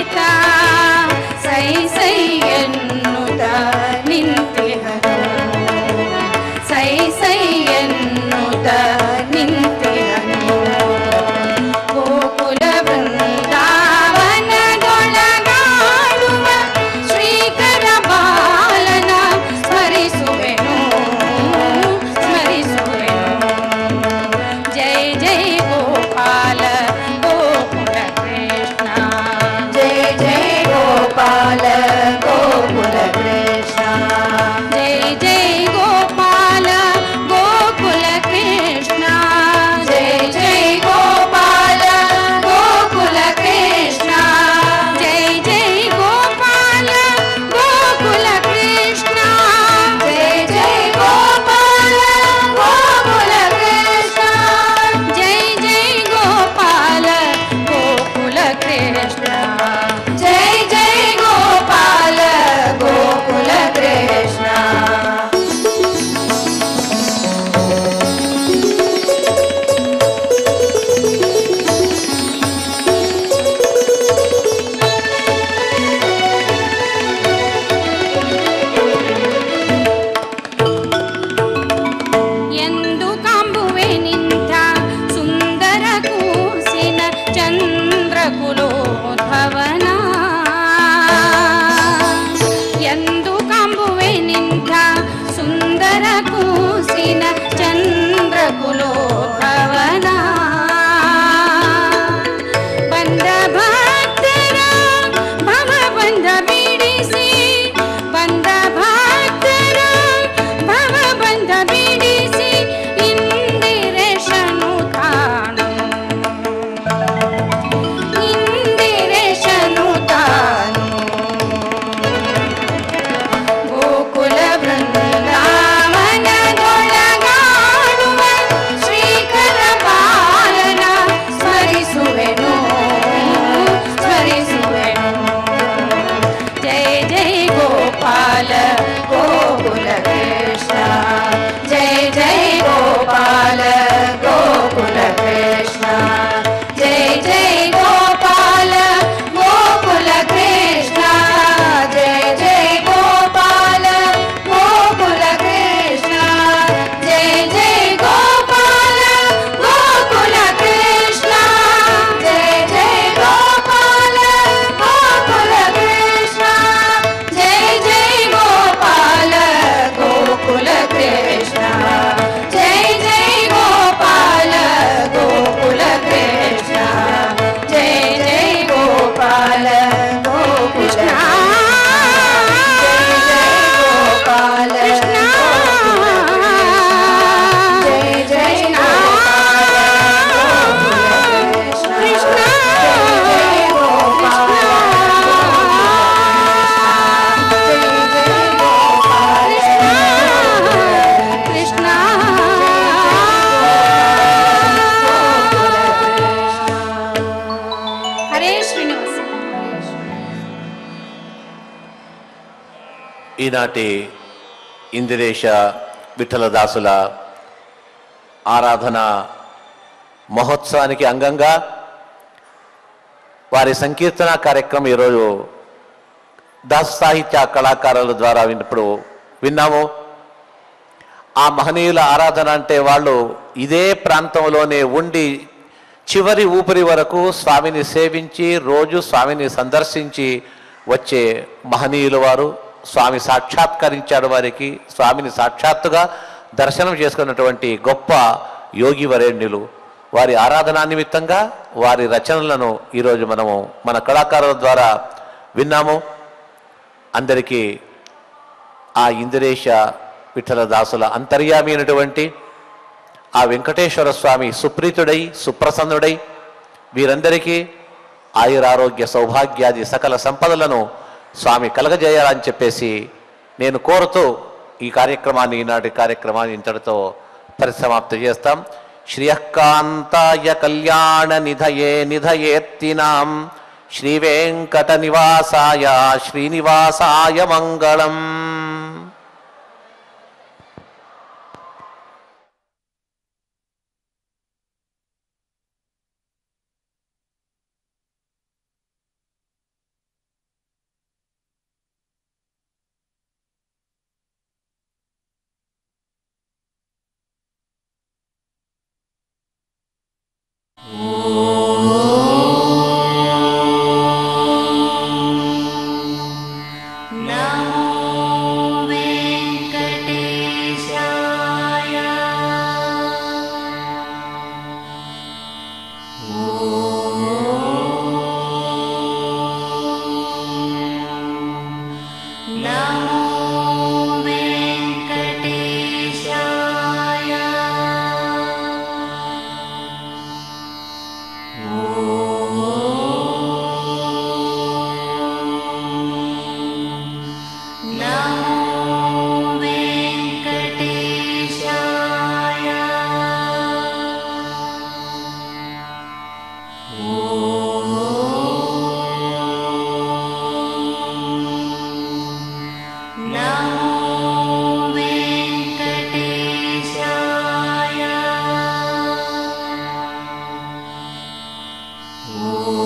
ಸಹಿತ ಸೈ ಸೈ ಎನ್ನುತ್ತ ನಿಂತಿಹನು ಸೈ ಸೈ ಎನ್ನುತ್ತ ನಿಂತಿಹನು ಗೋಕುಲ ಬೃಂದಾವನದೊಳಗಾಡುವ ಶ್ರೀಕರ ಬಾಲನ ಸ್ಮರಿಸುವೆನು ಸ್ಮರಿಸುವೆನು ಜೈ ಜೈ ಗೋಪಾಲ ಗೋಕುಲ ಕೃಷ್ಣ జయ జయ గోపాల గోకుల కృష్ణ ಜೈ ಜೈ ಗೋಪಾಲ ಗೋಕುಲ ಕೃಷ್ಣ జయ జయ గోపాల గోకుల కృష్ణ ಜೈ ಜೈ ಗೋಪಾಲ ಗೋಕುಲ ಕೃಷ್ಣ జయ జయ గోపాల గోకుల కృష్ణ ಜೈ ಜೈ ಗೋಪಾಲ ಗೋಕುಲ ಕೃಷ್ಣ జయ జయ గోపాల గోకుల కృష్ణ ಎಂದು ಕಾಂಬುವೆ ನಿಂತ ಸುಂದರ ಕೂಸಿನ ಚಂದ್ರಕುಲೋದ್ಭವನ ಎಂದು ಕಾಂಬುವೆ ನಿಂತ ಸುಂದರ ಕೂಸಿನ ಚಂದ್ರಕುಲೋದ್ಭವನ ಬಂದ ಭಕ್ತರ ಭವ ಬಂದ ಬಿಡಿಸಿ ಬಂದ ಭಕ್ತರ ಭವ ಬಂದ ಬಿಡಿಸಿ ಇಂದಿರೇಶನು ತಾನು ಇಂದಿರೇಶನು ತಾನು ಗೋಕುಲ ಬೃಂದಾವನದೊಳಗಾಡುವ ಶ್ರೀಕರ ಬಾಲನ ಸ್ಮರಿಸುವೆನು ಸ್ಮರಿಸುವೆನು ಜಯ ಜಯ ಗೋಪಾಲ ಗೋಕುಲ ಕೃಷ್ಣ ಜಯ ಜಯ ಗೋಪಾಲ ಗೋಕುಲ ಕೃಷ್ಣ ಜಯ ಜಯ ಗೋಪಾಲ ಗೋಕುಲ ಕೃಷ್ಣ ಜಯ ಜಯ ಗೋಪಾಲ ಗೋಕುಲ ಕೃಷ್ಣ ಜಯ ಜಯ ಗೋಪಾಲ ಗೋಕುಲ ಕೃಷ್ಣ ಜಯ ಜಯ ಗೋಪಾಲ ಗೋಕುಲ ಕೃಷ್ಣ ಜಯ ಜಯ ಗೋಪಾಲ ಗೋಕುಲ ಕೃಷ್ಣ ಜಯ ಜಯ ಗೋಪಾಲ ಗೋಕುಲ ಕೃಷ್ಣ ಜಯ ಜಯ ಗೋಪಾಲ ಗೋಕುಲ గోపాల జయ జయ కృష్ణ కృష్ణ హరే శ్రీనివాస ఈనాటి ఇందిరేశ విఠలదాసుల ఆరాధన మహోత్సవానికి అంగంగా వారి సంకీర్తన కార్యక్రమం ఈరోజు దాస సాహిత్య కళాకారుల ద్వారా ఇప్పుడు విన్నాము ఆ మహనీయుల ఆరాధన అంటే వాళ్ళు ఇదే ప్రాంతంలోనే ఉండి చివరి ఊపిరి వరకు స్వామిని సేవించి రోజు స్వామిని సందర్శించి వచ్చే మహనీయులు వారు స్వామి సాక్షాత్కరించాడు వారికి స్వామిని సాక్షాత్తుగా దర్శనం చేసుకున్నటువంటి గొప్ప యోగి వరేణ్యులు వారి ఆరాధనా నిమిత్తంగా వారి రచనలను ఈరోజు మనము మన కళాకారుల ద్వారా విన్నాము అందరికీ ఆ ఇందిరేశ విఠలదాసుల అంతర్యామి అయినటువంటి ఆ వెంకటేశ్వర స్వామి సుప్రీతుడై సుప్రసన్నుడై వీరందరికీ ఆయురారోగ్య సౌభాగ్యాది సకల సంపదలను స్వామి కలగజేయాలని చెప్పేసి నేను కోరుతూ ఈ కార్యక్రమాన్ని ఈనాటి కార్యక్రమాన్ని ఇంతటితో పరిసమాప్తి చేస్తాం శ్రియకాంతాయ కళ్యాణ నిధయే నిధయేత్తినాం శ్రీ వెంకట నివాసాయ శ్రీనివాసాయ మంగళం ॐ